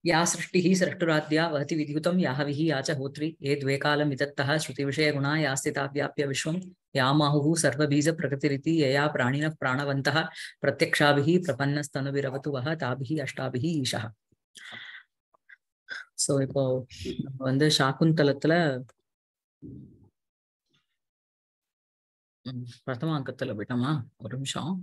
या सृष्टिः सृष्टुराद्या वहति विद्युतं या हविः या च होत्री ये द्वे कालमिदत्तः श्रुतिविषयगुणा या स्थिता व्याप्य विश्वं या माहुः सर्वबीजप्रकृतिरिति यया प्राणिनः प्राणवन्तः प्रत्यक्षाभिः प्रपन्नस्तनुभिरवतु वः ताभिः अष्टाभिः ईशः ஸோ இப்போ நம்ம வந்து சாக்குந்தலத்துல ம், பிரதம அங்கத்துல போயிட்டோமா ஒரு நிமிஷம்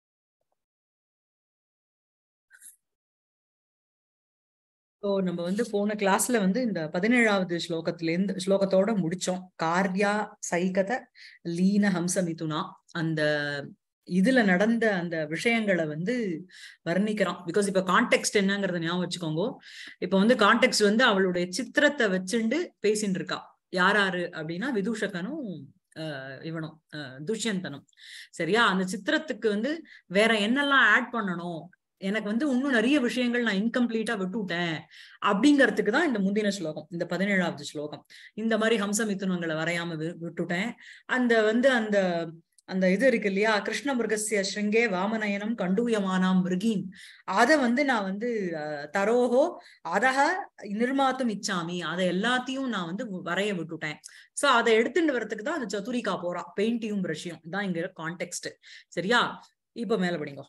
ஸோ நம்ம வந்து போன கிளாஸ்ல வந்து இந்த பதினேழாவது ஸ்லோகத்துல இருந்து ஸ்லோகத்தோட முடிச்சோம் கார்யா சைகத லீன ஹம்ச மிதுனா அந்த இதுல நடந்த அந்த விஷயங்களை வந்து வர்ணிக்கிறான் பிகாஸ் இப்ப கான்டெக்ட் என்னங்கறத ஞாபகம் வச்சுக்கோங்க இப்ப வந்து கான்டெக்ட் வந்து அவளுடைய சித்திரத்தை வச்சுண்டு பேசிட்டு இருக்கா யார் யாரு அப்படின்னா விதூஷகனும் ஆஹ் இவனும் ஆஹ் துஷ்யந்தனும் சரியா அந்த சித்திரத்துக்கு வந்து வேற என்னெல்லாம் ஆட் பண்ணணும் எனக்கு வந்து இன்னும் நிறைய விஷயங்கள் நான் இன்கம்ப்ளீட்டா விட்டுவிட்டேன் அப்படிங்கறதுக்கு தான் இந்த முந்தின ஸ்லோகம் இந்த பதினேழாவது ஸ்லோகம் இந்த மாதிரி ஹம்ச மிதுனங்களை வரையாம வி- விட்டுட்டேன் அந்த வந்து அந்த அந்த இது இருக்கு இல்லையா கிருஷ்ண மிருகசிய ஸ்ருங்கே வாமநயனம் கண்டூயமானாம் மிருகீன் அத வந்து நான் வந்து அஹ், தரோஹோ அதக நிர்மாத்தும் இச்சாமி அதை எல்லாத்தையும் நான் வந்து வரைய விட்டுட்டேன் சோ அதை எடுத்துட்டு வரதுக்கு தான் அந்த சதுரிகா போறா பெயிண்டியும் பிரஷியும் தான் இங்க கான்டெக்ட் சரியா இப்ப மேல படிங்கோ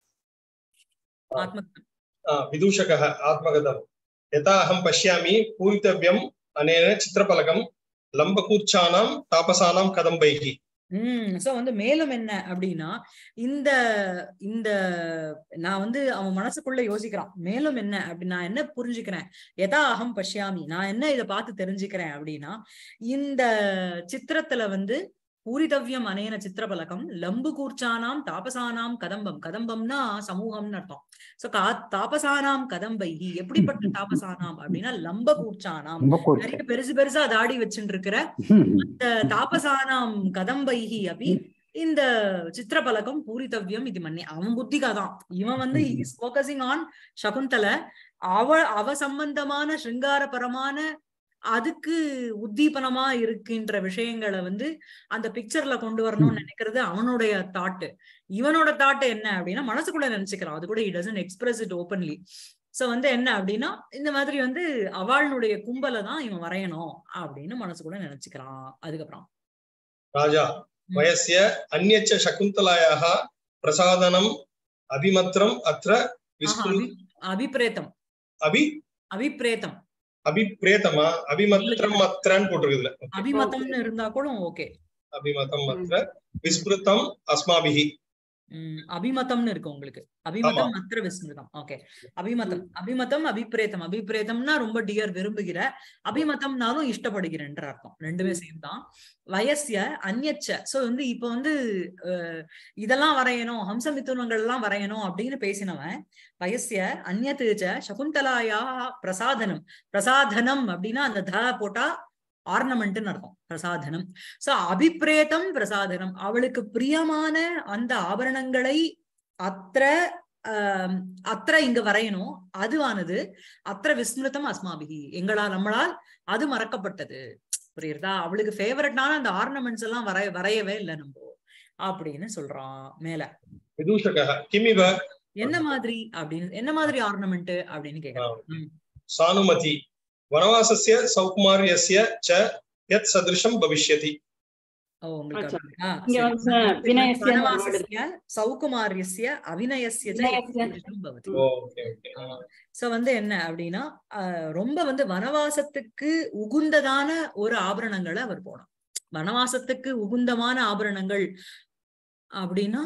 ஆத்ம आ, विदूषकः आत्मगतम् यथा अहं पश्यामि पूरितव्यम् अनेन चित्रफलकं लम्बकूर्चानां तापसानां कदम्बैः உம் சோ வந்து மேலும் என்ன அப்படின்னா இந்த இந்த நான் வந்து அவன் மனசுக்குள்ள யோசிக்கிறான் மேலும் என்ன அப்படி நான் என்ன புரிஞ்சுக்கிறேன் எதா அகம் பஷ்யாமி நான் என்ன இதை பார்த்து தெரிஞ்சுக்கிறேன் அப்படின்னா இந்த சித்திரத்துல வந்து பூரிதவ்யம் அனேன சித்திரபலகம் லம்பு கூர்ச்சானாம் தாபசானாம் கதம்பம் கதம்பம்னா சமூகம்னு அர்த்தம் சோ கா தாபசானாம் கதம்பைகி எப்படிப்பட்ட தாபசானாம் அப்படின்னா லம்ப கூர்ச்சானாம் ரொம்ப கூர்ச்சு. நிறைய பெருசு பெருசா தாடி வச்சுட்டு இருக்கிற ம், இந்த தாபசானாம் கதம்பைஹி அபி இந்த சித்திரபலகம் பூரித்தவ்யம் இது மன்னி அவன் புத்திகாதான் இவன் வந்து இஸ் ஃபோக்கசிங் ஆன் சகுந்தல அவ அவ சம்பந்தமான சிருங்காரபரமான அதுக்கு உத்தீபனமா இருக்கின்ற விஷயங்களை வந்து அந்த பிக்சர்ல கொண்டு வரணும்னு நினைக்கிறது அவனுடைய தாட்டு இவனோட தாட்டு என்ன அப்படின்னா மனசுக்குள்ள நினைச்சுக்கிறான் அது கூட it doesn't express it openly so வந்து என்ன அப்படின்னா இந்த மாதிரி வந்து அவளுடைய கும்பலை தான் இவன் வரையணும் அப்படின்னு மனசுக்குள்ள நினைச்சுக்கிறான் அதுக்கப்புறம் राजा वयस्य अन्यच्च शकुन्तलायाः प्रसादनम् अभिमत्रम् अत्र ஆஹா, विस्मृ அபி- அபிப்ரேத்தம் अभि அபிப்ரேத்தம் अभिप्रेतमा अभिमत्रम् अत्रன்னு போட்டிருக்குதுல அபிமதம்னு இருந்தா கூட ஓகே अभिमतम् अत्र विस्मृतम् अस्माभिः உம் அபிமதம்னு இருக்கு உங்களுக்கு அபிமதம் அத்திர விஸ்மிருதம் ஓகே அபிமதம் அபிமதம் அபிப்ரேத்தம் அபிப்ரேத்தம்னா ரொம்ப டியர் விரும்புகிற அபிமதம்னாலும் இஷ்டப்படுகிறன்ற அர்த்தம் ரெண்டுமே சேம் தான் வயசிய அந்யச்ச சோ வந்து இப்ப வந்து அஹ், இதெல்லாம் வரையணும் ஹம்சமித்துவங்கள் எல்லாம் வரையணும் அப்படின்னு பேசினவன் வயசிய அந்நத்துச்ச சகுந்தலாயா பிரசாதனம் பிரசாதனம் அப்படின்னா அந்த த போட்டா ஆர்னமெண்ட்னு அர்த்தம் பிரசாதனம் சோ அபிப்ரேதம் பிரசாதனம் அவளுக்கு பிரியமான அந்த ஆபரணங்களை அத்திர ஆஹ் அத்திர இங்க வரையணும் அதுவானது அத்திர விஸ்மிருதம் அஸ்மாபிகி எங்களால் நம்மளால் அது மறக்கப்பட்டது புரியுறதா அவளுக்கு ஃபேவரட்டான அந்த ஆர்னமெண்ட்ஸ் எல்லாம் வரைய வரையவே இல்லை நம்ம அப்படின்னு சொல்றான் மேல विदूषकः किमिव என்ன மாதிரி அப்படின்னு என்ன மாதிரி ஆர்னமெண்ட் அப்படின்னு கேக்குறான் ம். सानुमति वनवासस्य सौकुमार्यस्य च यत् सदृशं भविष्यति ஓ உங்களுக்கு அச்சா. அப்படியா? இங்க சரி. வந்து வினயஸ்ய வனவாசஸ்ய சௌகுமாரியஸ்ய அவிநயஸ்ய ச வினயஸ்ய. யத்கிருதம் பவதி. ஓகே ஓகே சோ வந்து என்ன அப்படின்னா ஆஹ் ரொம்ப வந்து வனவாசத்துக்கு உகுந்ததான ஒரு ஆபரணங்களை அவர் போடும் வனவாசத்துக்கு உகுந்தமான ஆபரணங்கள் அப்படின்னா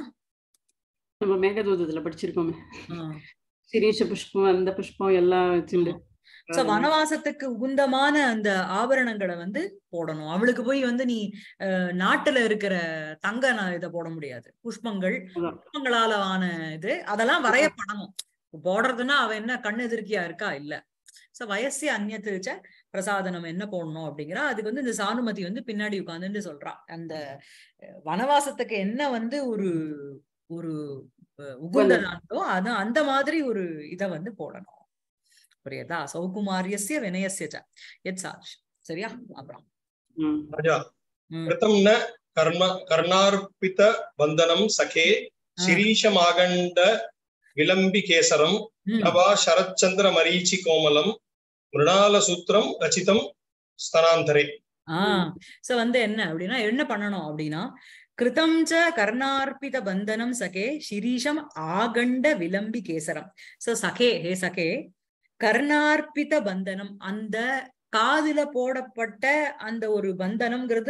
நம்ம மேகதூதத்துல படிச்சிருக்கோமே ஆஹ் சிரீஷ புஷ்பம் அந்த புஷ்பம் எல்லாம் வச்சுண்டு சோ வனவாசத்துக்கு உகுந்தமான அந்த ஆபரணங்களை வந்து போடணும் அவளுக்கு போய் வந்து நீ அஹ், நாட்டுல இருக்கிற தங்க ந- இத போட முடியாது புஷ்பங்கள் அதான். புஷ்பங்களால ஆன இது அதெல்லாம் வரையப்படணும் போடுறதுன்னா அவ என்ன கண்ணு எதிர்க்கியா இருக்கா இல்ல சோ வயசு அந்நியத்துச்ச பிரசாதனம் என்ன போடணும் அப்படிங்கிற அதுக்கு வந்து இந்த சானுமதி வந்து பின்னாடி உட்கார்ந்துட்டு சொல்றா அந்த அஹ், வனவாசத்துக்கு என்ன வந்து ஒரு ஒரு அஹ், உகுந்ததானோ அது அந்த மாதிரி ஒரு இத வந்து போடணும் புரியுதா சௌகுமாரியஸ்ய வினயஸ்ய ச எத் சாதிஷம் சரியா அப்புறம் ம். राजा ம். कृतं न कर्म कर्णार्पित बन्धनं सखे शिरीषमागण्ड விளம்பி கேசரம் ம். நவா சரச்சந்திர மரீச்சி கோமலம் மிருணால சூத்திரம் ரச்சிதம் ஸ்தனாந்தரே ஆஹ் சோ வந்து என்ன அப்படின்னா என்ன பண்ணணும் அப்படின்னா கிருதம் ச கர்ணார்ப்பித பந்தனம் சகே சிரீஷம் ஆகண்ட விளம்பி கேசரம் சோ சகே ஹே சகே கர்ணார்ப்பித பந்தனம் அந்த காதுல போடப்பட்ட அந்த ஒரு பந்தனம்ங்கிறது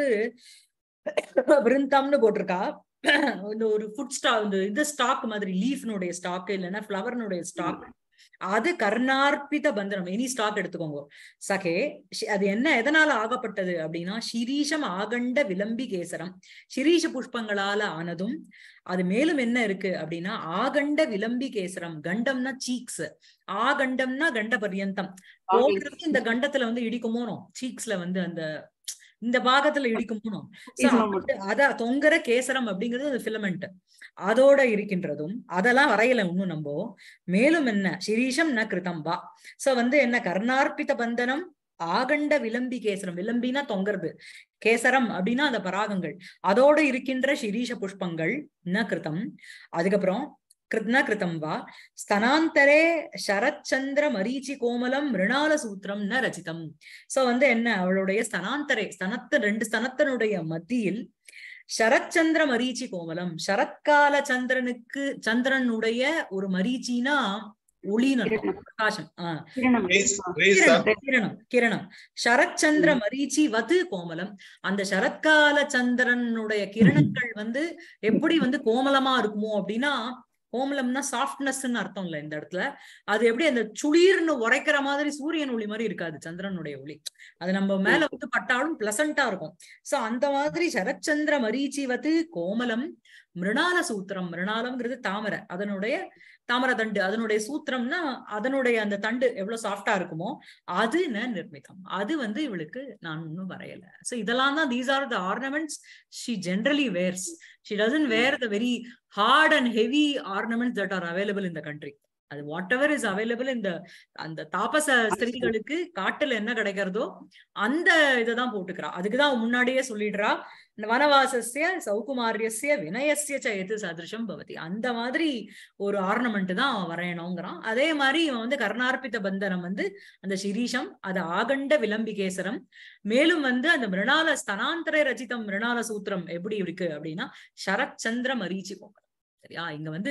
விருந்தம்னு போட்டிருக்கா இந்த ஒரு ஃபுட் ஸ்டாக் இந்த இது ஸ்டாக் மாதிரி லீஃப்னுடைய ஸ்டாக் இல்லைன்னா ஃபிளவர்னுடைய ஸ்டாக் அது கர்ணார்ப்பித பந்தனம் எனி ஸ்டாக் எடுத்துக்கோங்க சகே ஷி- அது என்ன எதனால ஆகப்பட்டது அப்படின்னா சிரீஷம் ஆகண்ட விளம்பி கேசரம் சிரீஷ புஷ்பங்களால ஆனதும் அது மேலும் என்ன இருக்கு அப்படின்னா ஆகண்ட விளம்பி கேசரம் கண்டம்னா சீக்ஸ் ஆகண்டம்னா கண்ட பர்யந்தம் போடுறது இந்த கண்டத்துல வந்து இடிக்குமோனோ சீக்ஸ்ல வந்து அந்த இந்த பாகத்துல இடிக்குமோனோ So, இதுல மட்டும். அது- அத தொங்குற கேசரம் அப்படிங்கிறது அது ஃபிலமெண்ட் அதோட இருக்கின்றதும் அதெல்லாம் வரையல இன்னும் நம்போ மேலும் என்ன சிரீஷம் ந கிருதம் வா சோ வந்து என்ன கர்ணார்ப்பித பந்தனம் ஆகண்ட விளம்பி கேசரம் விளம்பினா தொங்குறது கேசரம் அப்படின்னா அந்த பராகங்கள் அதோட இருக்கின்ற சிரீஷ புஷ்பங்கள் ந கிருதம் அதுக்கப்புறம் கிருத்ன கிருதம் வா ஸ்தனாந்தரே சரச்சந்திர மரீச்சி கோமலம் மிருணால சூத்திரம் ந ரச்சிதம் சோ வந்து என்ன அவளுடைய ஸ்தனாந்தரே ஸ்தனத்து ரெண்டு ஸ்தனத்தினுடைய மத்தியில் சரச்சந்திர மரீச்சி கோமலம் சரத்கால சந்திரனுக்கு சந்திரனுடைய ஒரு மரீச்சினா ஒளின்னு அர்த்தம். கிரணம். பிரகாசம் ஆஹ் கிரணம். ரேஸ் ஆ. ரேஸ் கிரணம் கிரணம் கிரணம் சரச்சந்திர மரீச்சி வது கோமலம் அந்த சரத்கால சந்திரனுடைய கிரணங்கள் வந்து எப்படி வந்து கோமலமா இருக்குமோ அப்படின்னா கோமலம்னா சாஃப்ட்னஸ்ன்னு அர்த்தம் இல்ல இந்த இடத்துல அது எப்படி அந்த சுளீர்னு உரைக்கிற மாதிரி சூரியன் ஒளி மாதிரி இருக்காது சந்திரனுடைய ஒளி அது நம்ம மேல வந்து பட்டாலும் பிளசண்டா இருக்கும் சோ அந்த மாதிரி சரச்சந்திர மரீச்சிவது கோமலம் மிருணால சூத்திரம் மிருணாலம்ங்கிறது தாமரை அதனுடைய தாமரை தண்டு அதனுடைய சூத்திரம்னா அதனுடைய அந்த தண்டு எவ்வளவு சாஃப்டா இருக்குமோ அது ந நிர்மிதம் அது வந்து இவளுக்கு நான் இன்னும் வரையல சோ இதெல்லாம் தான் these are the ornaments she generally wears she doesn't wear the very hard and heavy ornaments that are available in the country அது வாட் எவர் இஸ் அவைலபிள் இந்த அந்த தாபச ஸ்திரீகளுக்கு காட்டுல என்ன கிடைக்கிறதோ அந்த இததான் போட்டுக்கிறா அதுக்குதான் முன்னாடியே சொல்லிடுறா வனவாசஸ்ய சௌகுமாரியஸ்ய வினயஸ்ய ச எது சதிருஷம் பவதி அந்த மாதிரி ஒரு ஆர்னமெண்ட் தான் அவன் வரையணுங்கிறான் அதே மாதிரி இவன் வந்து கர்ணார்ப்பித பந்தனம் வந்து அந்த சிரீஷம் அது ஆகண்ட விளம்பிகேசரம் மேலும் வந்து அந்த மிருணால ஸ்தனாந்தர ரச்சிதம் மிருணால சூத்திரம் எப்படி இருக்கு அப்படின்னா சரச்சந்திர மரீச்சி கோமரம் சரியா இங்க வந்து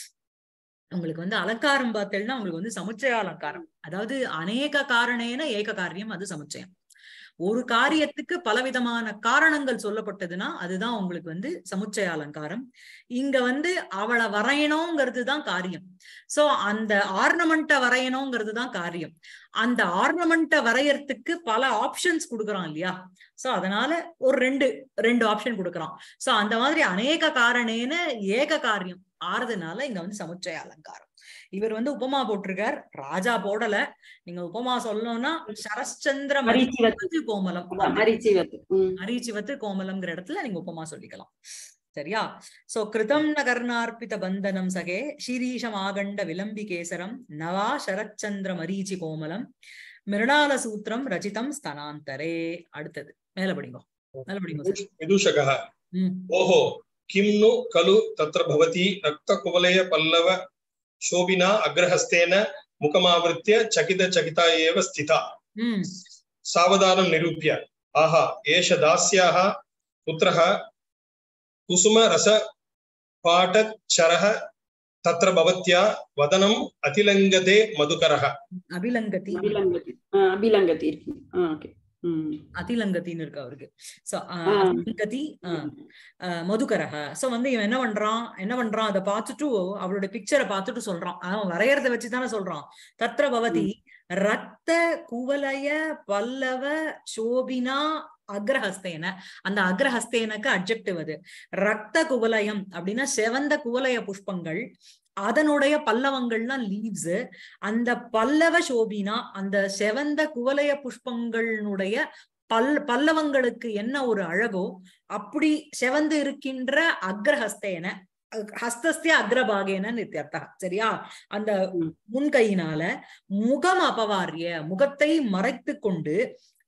உங்களுக்கு வந்து அலங்காரம் பார்த்தேன்னா உங்களுக்கு வந்து சமுச்சய அலங்காரம் அதாவது அநேக காரணேன ஏக காரியம் அது சமுச்சயம் ஒரு காரியத்துக்கு பலவிதமான காரணங்கள் சொல்லப்பட்டதுன்னா அதுதான் உங்களுக்கு வந்து சமுச்சய அலங்காரம் இங்க வந்து அவளை வரையணுங்கிறது தான் காரியம் சோ அந்த ஆர்னமெண்ட்டை வரையணுங்கிறது தான் காரியம் அந்த ஆர்னமெண்ட்டை வரையறதுக்கு பல ஆப்ஷன்ஸ் கொடுக்குறான் இல்லையா சோ அதனால ஒரு ரெண்டு ரெண்டு ஆப்ஷன் கொடுக்குறான் சோ அந்த மாதிரி அநேக காரணேன ஏக காரியம் ஆறுதுனால இங்க வந்து சமுச்சய அலங்காரம் இவர் வந்து உபமா போட்டிருக்கார் ராஜா போடல நீங்க உபமா சொல்லணும்னா சரஸ்சந்திர மரீச்சிவத். மரீச்சிவத்து கோமலம் அதான் மரீச்சிவத். ம். மரீச்சிவத்து கோமலம்ங்கிற இடத்துல நீங்க உபமா சொல்லிக்கலாம் சரியா சோ கிருதம் ந கர்ணார்ப்பித பந்தனம் சகே ஷிரீஷம் ஆகண்ட விளம்பி கேசரம் நவா சரச்சந்திர மரீச்சி கோமலம் மிருணால சூத்திரம் ரச்சிதம் ஸ்தனாந்தரே அடுத்தது மேல படிங்கோ மேல படிங்கோ சார் विदूषकः ம் ओहो किं नु खलु तत्र भवती रक्तकुवलय पल्लव शोभिना अग्रहस्तेन मुखमावृत्य चकितचकिता एव स्थिता ம் सावधानं निरूप्य आहा एष दास्याः पुत्रः कुसुमरसपाटच्छरः तत्र भवत्या वदनम् अतिलङ्घते मधुकरः அபிலங்கதி அபிலங்கதி ஆ, அபிலங்கதி இருக்கு ஆ, okay. ம். அதிலங்கத்தின்னு இருக்கு அவருக்கு சோ ஆ. அதிலங்கதி மதுகரக சோ வந்து இவன் என்ன பண்றான் என்ன பண்றான் அதை பார்த்துட்டு அவளோட பிக்சரை பார்த்துட்டு சொல்றான் அவன் வரையறத வச்சுதானே சொல்றான் தத்ர பவதி ரத்த குவலய பல்லவ சோபினா அக்ரஹஸ்தேன அந்த அக்ரஹஸ்தேனக்கு அப்ஜெக்டிவ் அது ரத்த குவலயம் அப்படின்னா செவந்த குவலய புஷ்பங்கள் அதனுடைய பல்லவங்கள்னா லீவ்ஸ் அந்த பல்லவ சோபினா அந்த செவந்த குவலய புஷ்பங்களுடைய பல் பல்லவங்களுக்கு என்ன ஒரு அழகோ அப்படி செவந்து இருக்கின்ற அக்ரஹஸ்தேன அஹ் ஹஸ்தஸ்திய அக்ரபாகேன நித்தியர்த்தா சரியா அந்த ம். முன்கையினால முகம் அபவாரிய முகத்தை மறைத்து கொண்டு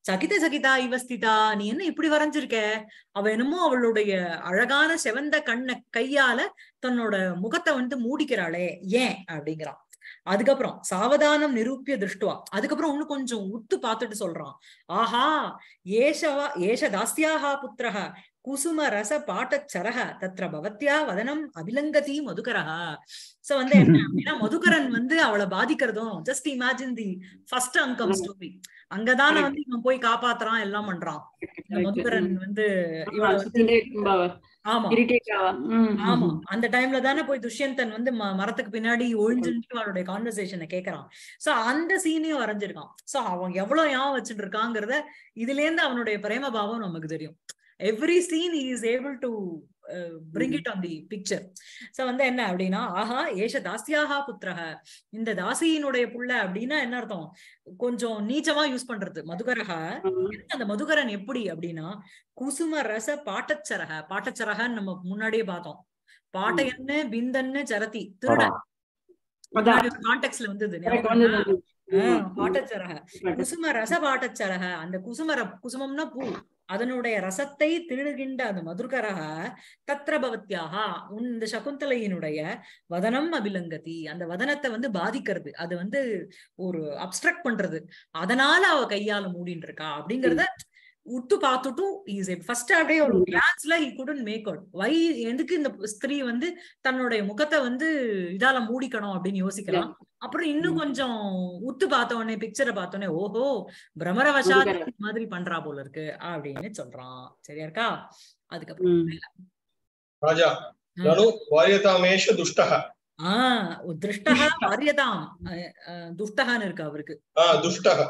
சகித சகிதா இவஸ்திதா நீ என்ன இப்படி வரைஞ்சிருக்க அவ என்னமோ அவளுடைய அழகான செவந்த கண்ண கையால தன்னோட முகத்தை வந்து மூடிக்கிறாளே ஏன் அப்படிங்கிறான் அதுக்கப்புறம் சாவதானம் நிரூபிய திருஷ்டுவா அதுக்கப்புறம் இன்னும் கொஞ்சம் உத்து பார்த்துட்டு சொல்றான் ஆஹா ஏஷவா ஏஷ தாஸ்தியாஹா புத்திரஹ குசும ரச பாட்டச்சரக தத்ர பவத்யா வதனம் அபிலங்கதி மதுகரஹா சோ வந்து என்ன அப்படின்னா மதுகரன் வந்து அவளை பாதிக்கிறதும் ஜஸ்ட் இமேஜின் தி ஃபர்ஸ்ட் அங்கம் ஸ்டோரி அங்கதானே வந்து இவன் போய் காப்பாத்துறான் எல்லாம் பண்றான் இந்த மதுகரன் வந்து இவளை வந்து ஆமா ஆமா அந்த டைம்ல தானே போய் துஷ்யந்தன் வந்து மரத்துக்கு பின்னாடி ஒழிஞ்சுட்டு அவளுடைய கான்வர்சேஷனை கேக்குறான் சோ அந்த சீனையும் வரைஞ்சிருக்கான் சோ அவன் எவ்வளவு ஞாபகம் வச்சுட்டு இருக்காங்கிறத இதுல இருந்து அவனுடைய பிரேம பாவம் நமக்கு தெரியும் every scene is able to bring it on the picture so வந்து என்ன அப்படின்னா ஆஹா ஏஷ தாசியாகா புத்திரக இந்த தாசியினுடைய புள்ள அப்படின்னா என்ன அர்த்தம் கொஞ்சம் நீச்சமா யூஸ் பண்றது மதுகரக அந்த மதுகரன் எப்படி அப்படின்னா குசும ரச பாட்டச்சரக பாட்டச்சரகன்னு நம்ம முன்னாடியே பார்த்தோம் பாட்டையன்னு பிந்தன்னு சரதி திருடன் கான்டெக்ட்ல வந்தது பாட்டச்சரக குசும ரச பாட்டச்சரக அந்த குசுமர குசுமம்னா பூ அதனுடைய ரசத்தை திருடுகின்ற அந்த மதுர்கரக தத்ர பவத்யாக இந்த சகுந்தலையினுடைய வதனம் அபிலங்கதி அந்த வதனத்தை வந்து பாதிக்கிறது அது வந்து ஒரு அப்டிரக்ட் பண்றது அதனால அவ கையால மூடின்னு இருக்கா அப்படிங்கறத உத்து பார்த்துட்டும் இஸ் ஃபர்ஸ்ட் அப்படியே ஒரு கிளான்ஸ்ல he couldn't make out why எதுக்கு இந்த ஸ்திரீ வந்து தன்னுடைய முகத்தை வந்து இதால மூடிக்கணும் அப்படின்னு யோசிக்கலாம் அப்புறம் இன்னும் கொஞ்சம் உத்து பார்த்த உடனே பிக்சரை பார்த்தோன்னே ஓஹோ பிரமரவசாத் மாதிரி பண்றா போல இருக்கு அப்படின்னு சொல்றான் சரியா இருக்கா அதுக்கப்புறம் ராஜா நனு வாரியதாமேஷ துஷ்டஹ ஆஹ் திருஷ்டக வாரியதாம் துஷ்டகான்னு இருக்கு அவருக்கு துஷ்டக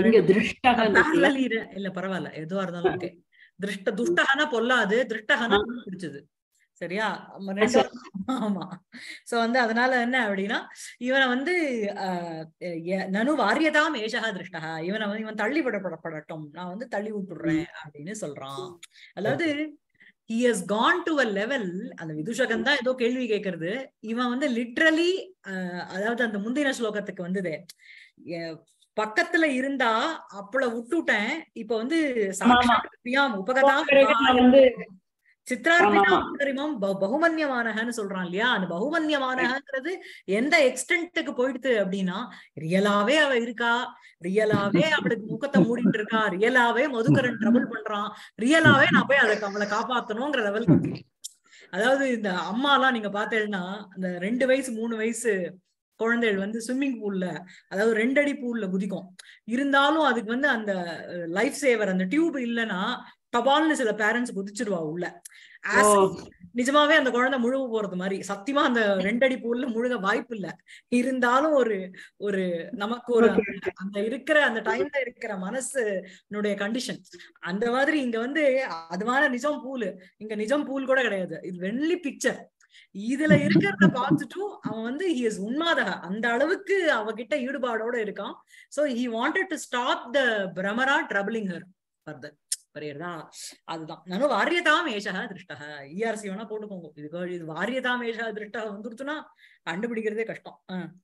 இல்ல பரவாயில்ல எதுவா இருந்தாலும் ஓகே திருஷ்ட துஷ்டகனா பொல்லாது திருஷ்டகனா பிடிச்சது சரியா ஆமா சோ வந்து அதனால என்ன அப்படின்னா இவனை வந்து நனு வாரியதாம் ஏஷகா திருஷ்டகா இவனை வந்து இவன் தள்ளி விடப்படப்படட்டும் நான் வந்து தள்ளி விட்டுடுறேன் அப்படின்னு சொல்றான் அதாவது he has gone to a level அந்த விதுஷகன் தான் ஏதோ கேள்வி கேட்கறது இவன் வந்து லிட்ரலி அதாவது அந்த முந்தின ஸ்லோகத்துக்கு வந்தது பக்கத்துல இருந்தா அப்பள விட்டுட்டேன் இப்ப வந்து பிரியாம் உபகதாம் சித்ரார்பிதாம் பகுமன்யமானகன்னு சொல்றான் இல்லையா அந்த பகுமன்யமானகங்கிறது எந்த எக்ஸ்டென்ட்டுக்கு போயிடுது அப்படின்னா ரியலாவே அவ இருக்கா ரியலாவே அவளுக்கு முகத்தை மூடிட்டு இருக்கா ரியலாவே மதுக்கரன் ட்ரபிள் பண்றான் ரியலாவே நான் போய் அதை அவளை காப்பாத்தணுங்கிற லெவலுக்கு அதாவது இந்த அம்மா எல்லாம் நீங்க பாத்தீங்கன்னா அந்த ரெண்டு வயசு மூணு வயசு குழந்தைகள் வந்து ஸ்விம்மிங் பூல்ல அதாவது ரெண்டு அடி பூல்ல குதிக்கும் இருந்தாலும் அதுக்கு வந்து அந்த லைஃப் சேவர் அந்த டியூப் இல்லைன்னா டபால்னு சில பேரண்ட்ஸ் குதிச்சிருவா உள்ள நிஜமாவே அந்த குழந்தை முழுக போறது மாதிரி சத்தியமா அந்த ரெண்டடி பூல்ல முழுக வாய்ப்பு இல்ல இருந்தாலும் ஒரு ஒரு நமக்கு ஒரு அந்த இருக்கிற அந்த டைம்ல இருக்கிற மனசுனுடைய கண்டிஷன் அந்த மாதிரி இங்க வந்து அது மாதிரி நிஜம் பூல் இங்க நிஜம் பூல் கூட கிடையாது இது வெள்ளி பிக்சர் இதுல இருக்கிறத பார்த்துட்டும் அவன் வந்து ஹி இஸ் உண்மாதக அந்த அளவுக்கு அவகிட்ட ஈடுபாடோட இருக்கான் so he wanted to stop the பிரமரா ட்ரபிளிங் ஹர் ஃபர்தர் புரியுறதா அதுதான் நானும் வாரியதாம் ஏஷா திருஷ்டக இஆர்சி வேணா போட்டுக்கோங்க இதுக்கு இது வாரியதாம் ஏஷா திருஷ்டக வந்துருச்சுன்னா கண்டுபிடிக்கிறதே கஷ்டம்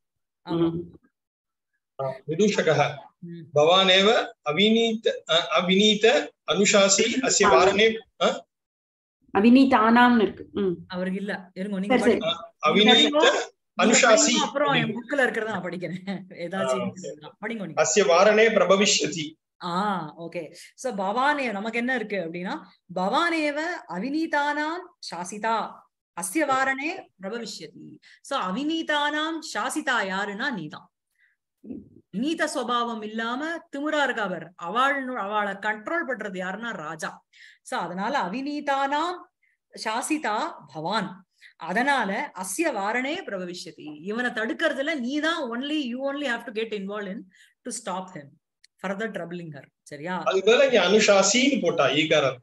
विदूषकः भवानेव अविनीत अविनीत अनुशासी अस्य वारणे அவினீதானாம்னு இருக்கு அவருக்கு இல்ல இருங்க நீங்க अविनीत अनुशासी அப்புறம் என் புக்ல இருக்கிறத நான் படிக்கிறேன் ஏதாச்சும் படிங்க अस्य वारणे प्रभविष्यति ஆஹ் ஓகே சோ பவானே நமக்கு என்ன இருக்கு அப்படின்னா பவானேவ அவிநீதானாம் சாசிதா அஸ்ய வாரணே பிரபவிஷ்யதி சோ அவிநீதானாம் சாசிதா யாருன்னா நீதான் நீத சுவாவம் இல்லாம திமுறா இருக்கா அவர் அவள் அவளை கண்ட்ரோல் பண்றது யாருன்னா ராஜா சோ அதனால அவிநீதானாம் சாசிதா பவான் அதனால அஸ்ய வாரணே பிரபவிஷ்யதி இவனை தடுக்கிறதுல நீதான் only you only have to get involve in to stop him further troubling her சரியா அதுக்கு இங்க அனுஷாசின்னு போட்டா ஈகாரம்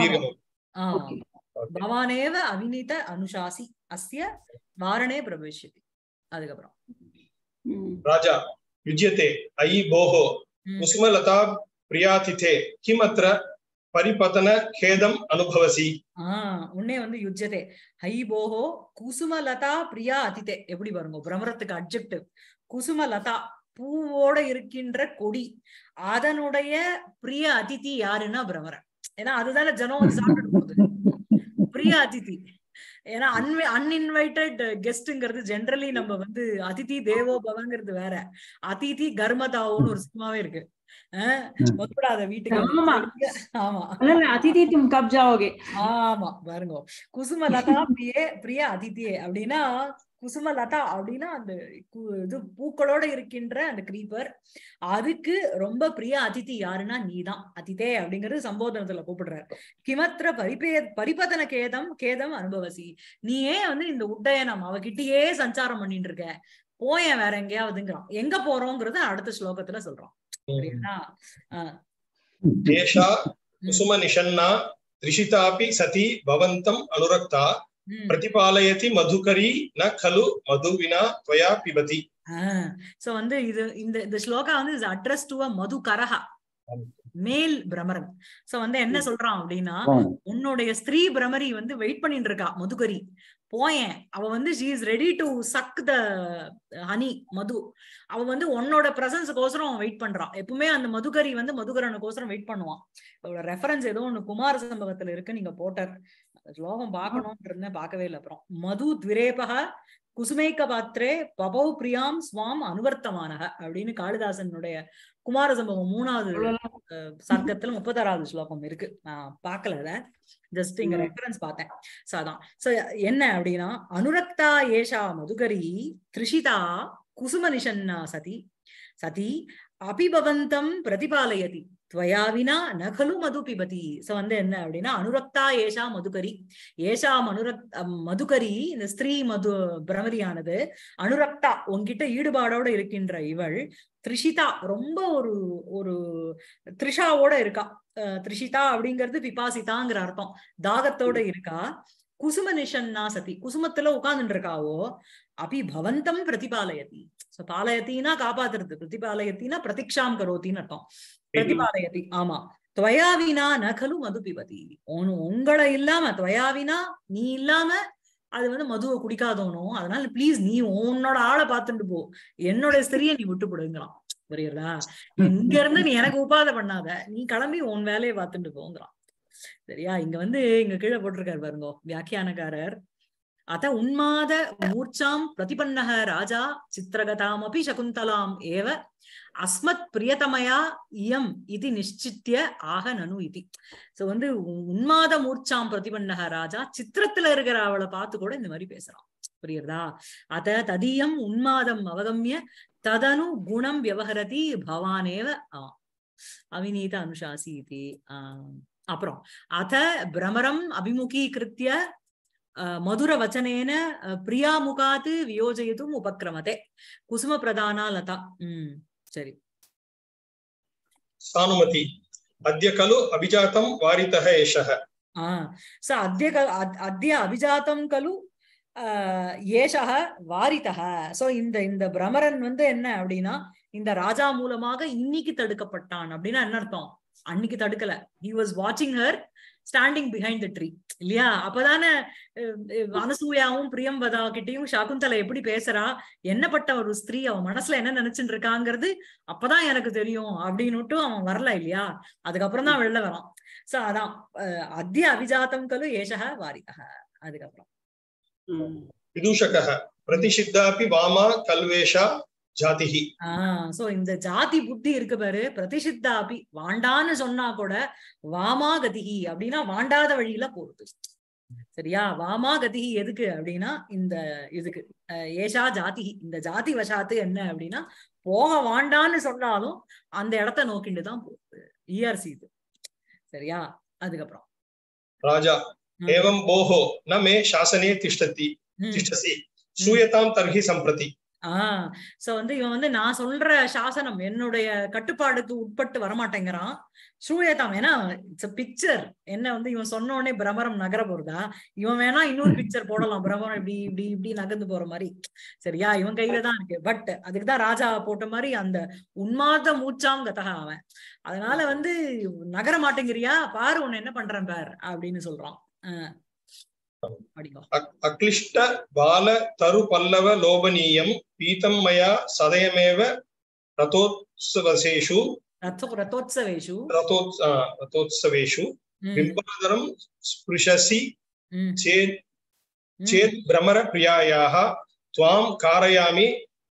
பவானேவ அவிநீத அனுஷாசி அஸ்ய வாரணே பிரவேசியதி அதுக்கப்புறம் ராஜா யுஜ்யते अयि भोः कुसुमलता प्रियातिथे किम् अत्र பரிபதன கேதம் அனுபவசி ஆஹ் உன்னே வந்து யுஜ்யதே ஹை போஹோ குசுமலதா பிரியா அதிதே எப்படி பாருங்க பிரமரத்துக்கு அப்ஜெக்டிவ் குசுமலதா பூவோட இருக்கின்ற கொடி அதனுடைய பிரிய அதிதி யாருன்னா பிரமரன் ஏன்னா அதுதானே ஜனம் வந்து சாப்பிட்டு போகுது பிரிய அதிதி ஏன்னா அன்வை அன்இன்வைட்டட் கெஸ்ட்ங்கிறது ஜென்ரலி நம்ம வந்து அதிதி தேவோ பவங்கிறது வேற அதிதி கர்மதாவோன்னு ஒரு சினிமாவே இருக்கு அஹ் வந்துடாத வீட்டுக்கு ஆமா. ஆமா அல்ல அதிதி தும் கப் ஜாவோகே ஆமா பாருங்க குசுமலதா பிரிய பிரிய அதிதியே அப்படின்னா குசுமலதா அப்படின்னா அந்த கு- இது பூக்களோட இருக்கின்ற அந்த கிரீப்பர் அதுக்கு ரொம்ப பிரிய அதிதி யாருன்னா நீதான் அதிதே அப்படிங்கிறது சம்போதனத்துல கூப்பிடுறாரு கிமத்திர பரிபே பரிபதன கேதம் கேதம் அனுபவசி நீயே வந்து இந்த உட்டயனம் அவகிட்டயே சஞ்சாரம் பண்ணிட்டு இருக்க போயேன் வேற எங்கேயாவதுங்கிறான் எங்க போறோங்கிறத அடுத்த ஸ்லோகத்துல சொல்றான் சரியா ஆஹ் एषा कुसुमनिषन्ना त्रिषितापि सती भवन्तम् अनुरक्ता உம் प्रतिपालयति मधुकरी न खलु मधु विना त्वया पिबति சோ வந்து இது இந்த இந்த ஸ்லோகா வந்து இஸ் அட்ரஸ் டு அ மது கரஹா மேல் பிரமரன் சோ வந்து என்ன சொல்றான் அப்படின்னா உன்னுடைய ஸ்திரீ பிரமரி வந்து வெயிட் பண்ணிட்டு இருக்கா மதுகரி போயேன் அவ வந்து she is ready to suck the honey மது அவ வந்து உன்னோட பிரசன்ஸுக்கோசரம் வெயிட் பண்றான் எப்பவுமே அந்த மதுகரி வந்து மதுகரனுக்கோசரம் வெயிட் பண்ணுவான் அவளோட ரெஃபரன்ஸ் ஏதோ ஒண்ணு குமார சம்பவத்துல இருக்கு நீங்க போட்டார் ஸ்லோகம் பார்க்கணும்னு இருந்தேன் பார்க்கவே இல்லை அப்புறம் மது துவிரேபக குசுமைக்க பாத்திரே பபௌ பிரியாம் ஸ்வாம் அனுவர்த்தமானக அப்படின்னு காளிதாசனுடைய குமார சம்பவம் மூணாவது அஹ், சர்க்கத்துல முப்பத்தாறாவது ஸ்லோகம் இருக்கு நான் பார்க்கல அத ஜஸ்ட் இங்க ம். ரெஃபரன்ஸ் பார்த்தேன் சோ அதான் சோ என்ன அப்படின்னா அனுரக்தா ஏஷா மதுகரி திரிஷிதா குசும நிஷன்னா சதி சதி அபிபவந்தம் பிரதிபாலயதி துவயா வினா நகலு மது பிபதி சோ வந்து என்ன அப்படின்னா அனுரக்தா ஏஷா மதுகரி ஏஷா அனுரக் அம், மதுகரி இந்த ஸ்திரீ மது பிரமரியானது அனுரக்தா உன்கிட்ட ஈடுபாடோட இருக்கின்ற இவள் த்ரிஷிதா ரொம்ப ஒரு ஒரு த்ரிஷாவோட இருக்கா அஹ், த்ரிஷிதா அப்படிங்கிறது பிபாசிதாங்கிற அர்த்தம் தாகத்தோட இருக்கா குசும நிஷன்னா சதி குசுமத்துல உட்கார்ந்துட்டு இருக்காவோ அபி பவந்தம் பிரதிபாலயதி சோ பாலயத்தினா காப்பாத்துறது பிரதிபாலயத்தினா பிரதிக்ஷாம் கரோத்தின்னு அர்த்தம் பிரதிபாலயதி ஆமா துவயாவினா நகலு மது பிபதி உன்- உங்களை இல்லாம துவயாவினா நீ இல்லாம அது வந்து மதுவை குடிக்காதவனும் அதனால ப்ளீஸ் நீ உன்னோட ஆளை பார்த்துட்டு போ என்னோட ஸ்திரியை நீ விட்டு போடுங்கிறான் புரியுறதா இங்க இருந்து நீ எனக்கு உபாதை பண்ணாத நீ கிளம்பி உன் வேலையை பார்த்துட்டு போங்கிறான் சரியா இங்க வந்து இங்க கீழே போட்டிருக்காரு பாருங்க வியாக்கியானக்காரர் அத உன்மாத மூர்ச்சாம் பிரதிபன்னக ராஜா சித்திரகதாமபி சகுந்தலாம் ஏவ அஸ்மத் பிரியதமயா இயம் இது நிச்சித்திய ஆக நனு இதி சோ வந்து உ- உன்மாத மூர்ச்சாம் பிரதிபன்னக ராஜா சித்திரத்துல இருக்கிற அவளை பார்த்து கூட இந்த மாதிரி பேசுறான் புரியுறதா அத ததியம் உன்மாதம் அவகமிய ததனு குணம் விவகரதி பவானேவ ஆ. அவிநீத அனுசாசி இது அப்புறம் அத பிரமரம் அபிமுகீகிருத்திய அஹ், மதுர வச்சனேன அஹ், பிரியாமுகாத் வியோஜயித்தும் உபக்ரமதே குசும பிரதானா லதா உம் சரி सानुमति अद्य खलु अभिजातं वारितः एषः ஆஹ் ச அத்திய க- அத்- அத்திய அபிஜாத்தம் கலு ஆஹ் ஏஷக வாரிதக சோ இந்த இந்த பிரமரன் வந்து என்ன அப்படின்னா இந்த ராஜா மூலமாக இன்னைக்கு தடுக்கப்பட்டான் அப்படின்னா என்ன அர்த்தம் அன்னைக்கு தடுக்கல ஹி வாஸ் வாட்சிங் her standing behind the tree இல்லையா அப்பதானே அஹ், அஹ், அனசூயாவும் பிரியம்பதா கிட்டயும் சகுந்தலை எப்படி பேசுறா என்னப்பட்ட ஒரு ஸ்திரீ அவன் மனசுல என்ன நினைச்சுட்டு இருக்காங்கிறது அப்பதான் எனக்கு தெரியும் அப்படின்னுட்டு அவன் வரல இல்லையா அதுக்கப்புறம் தான் வெளில வரான் சோ அதான் அஹ், அத்திய அபிஜாத்தம் கலு ஏஷக வாரிதக அதுக்கப்புறம் विदूषकः प्रतिषिद्धापि वामा कल्वेषा जातिः ஆஹ் சோ இந்த ஜாதி புத்தி இருக்கு பாரு பிரதிஷித்தாபி வாண்டான்னு சொன்னா கூட வாமா கதிகி அப்படின்னா வாண்டாத வழியில போறது சரியா வாமா கதிகி எதுக்கு அப்படின்னா இந்த இதுக்கு அஹ், ஏஷா ஜாதி இந்த ஜாதி வசாத்து என்ன அப்படின்னா போக வாண்டான்னு சொன்னாலும் அந்த இடத்த நோக்கிட்டு தான் போகுது இஆர்சி இது சரியா அதுக்கப்புறம் राजा ம். एवं भोः न मे शासने तिष्ठति ம். तिष्ठसि श्रूयतां तर्हि सम्प्रति ஆஹ் சோ வந்து இவன் வந்து நான் சொல்ற சாசனம் என்னுடைய கட்டுப்பாடுக்கு உட்பட்டு வரமாட்டேங்கிறான் சூயதாம் ஏன்னா இட்ஸ் பிக்சர் என்ன வந்து இவன் சொன்ன உடனே பிரமரம் நகர போறதா இவன் வேணா இன்னொரு பிக்சர் போடலாம் பிரமரம் இப்படி இப்படி இப்படி நகர்ந்து போற மாதிரி சரியா இவன் கையில தான் இருக்கு பட் அதுக்குதான் ராஜா போட்ட மாதிரி அந்த உன்மாத மூச்சாம் கதகா அவன் அதனால வந்து நகர மாட்டேங்கிறியா பாரு உன்னை என்ன பண்றேன் பார் அப்படின்னு சொல்றான் ஆஹ் படிங்க अ- अक्लिष्ट बाल तरु पल्लव लोभनीयं पीतं मया सदयमेव रथोत्सवसेषु ரத்தோ ரத்தோத்சவேஷு रथोत् आ, रथोत्सवेषु ம், बिम्बादरं स्पृशसि ம், चेत् ம். चेत् भ्रमरप्रियायाः त्वां कारयामि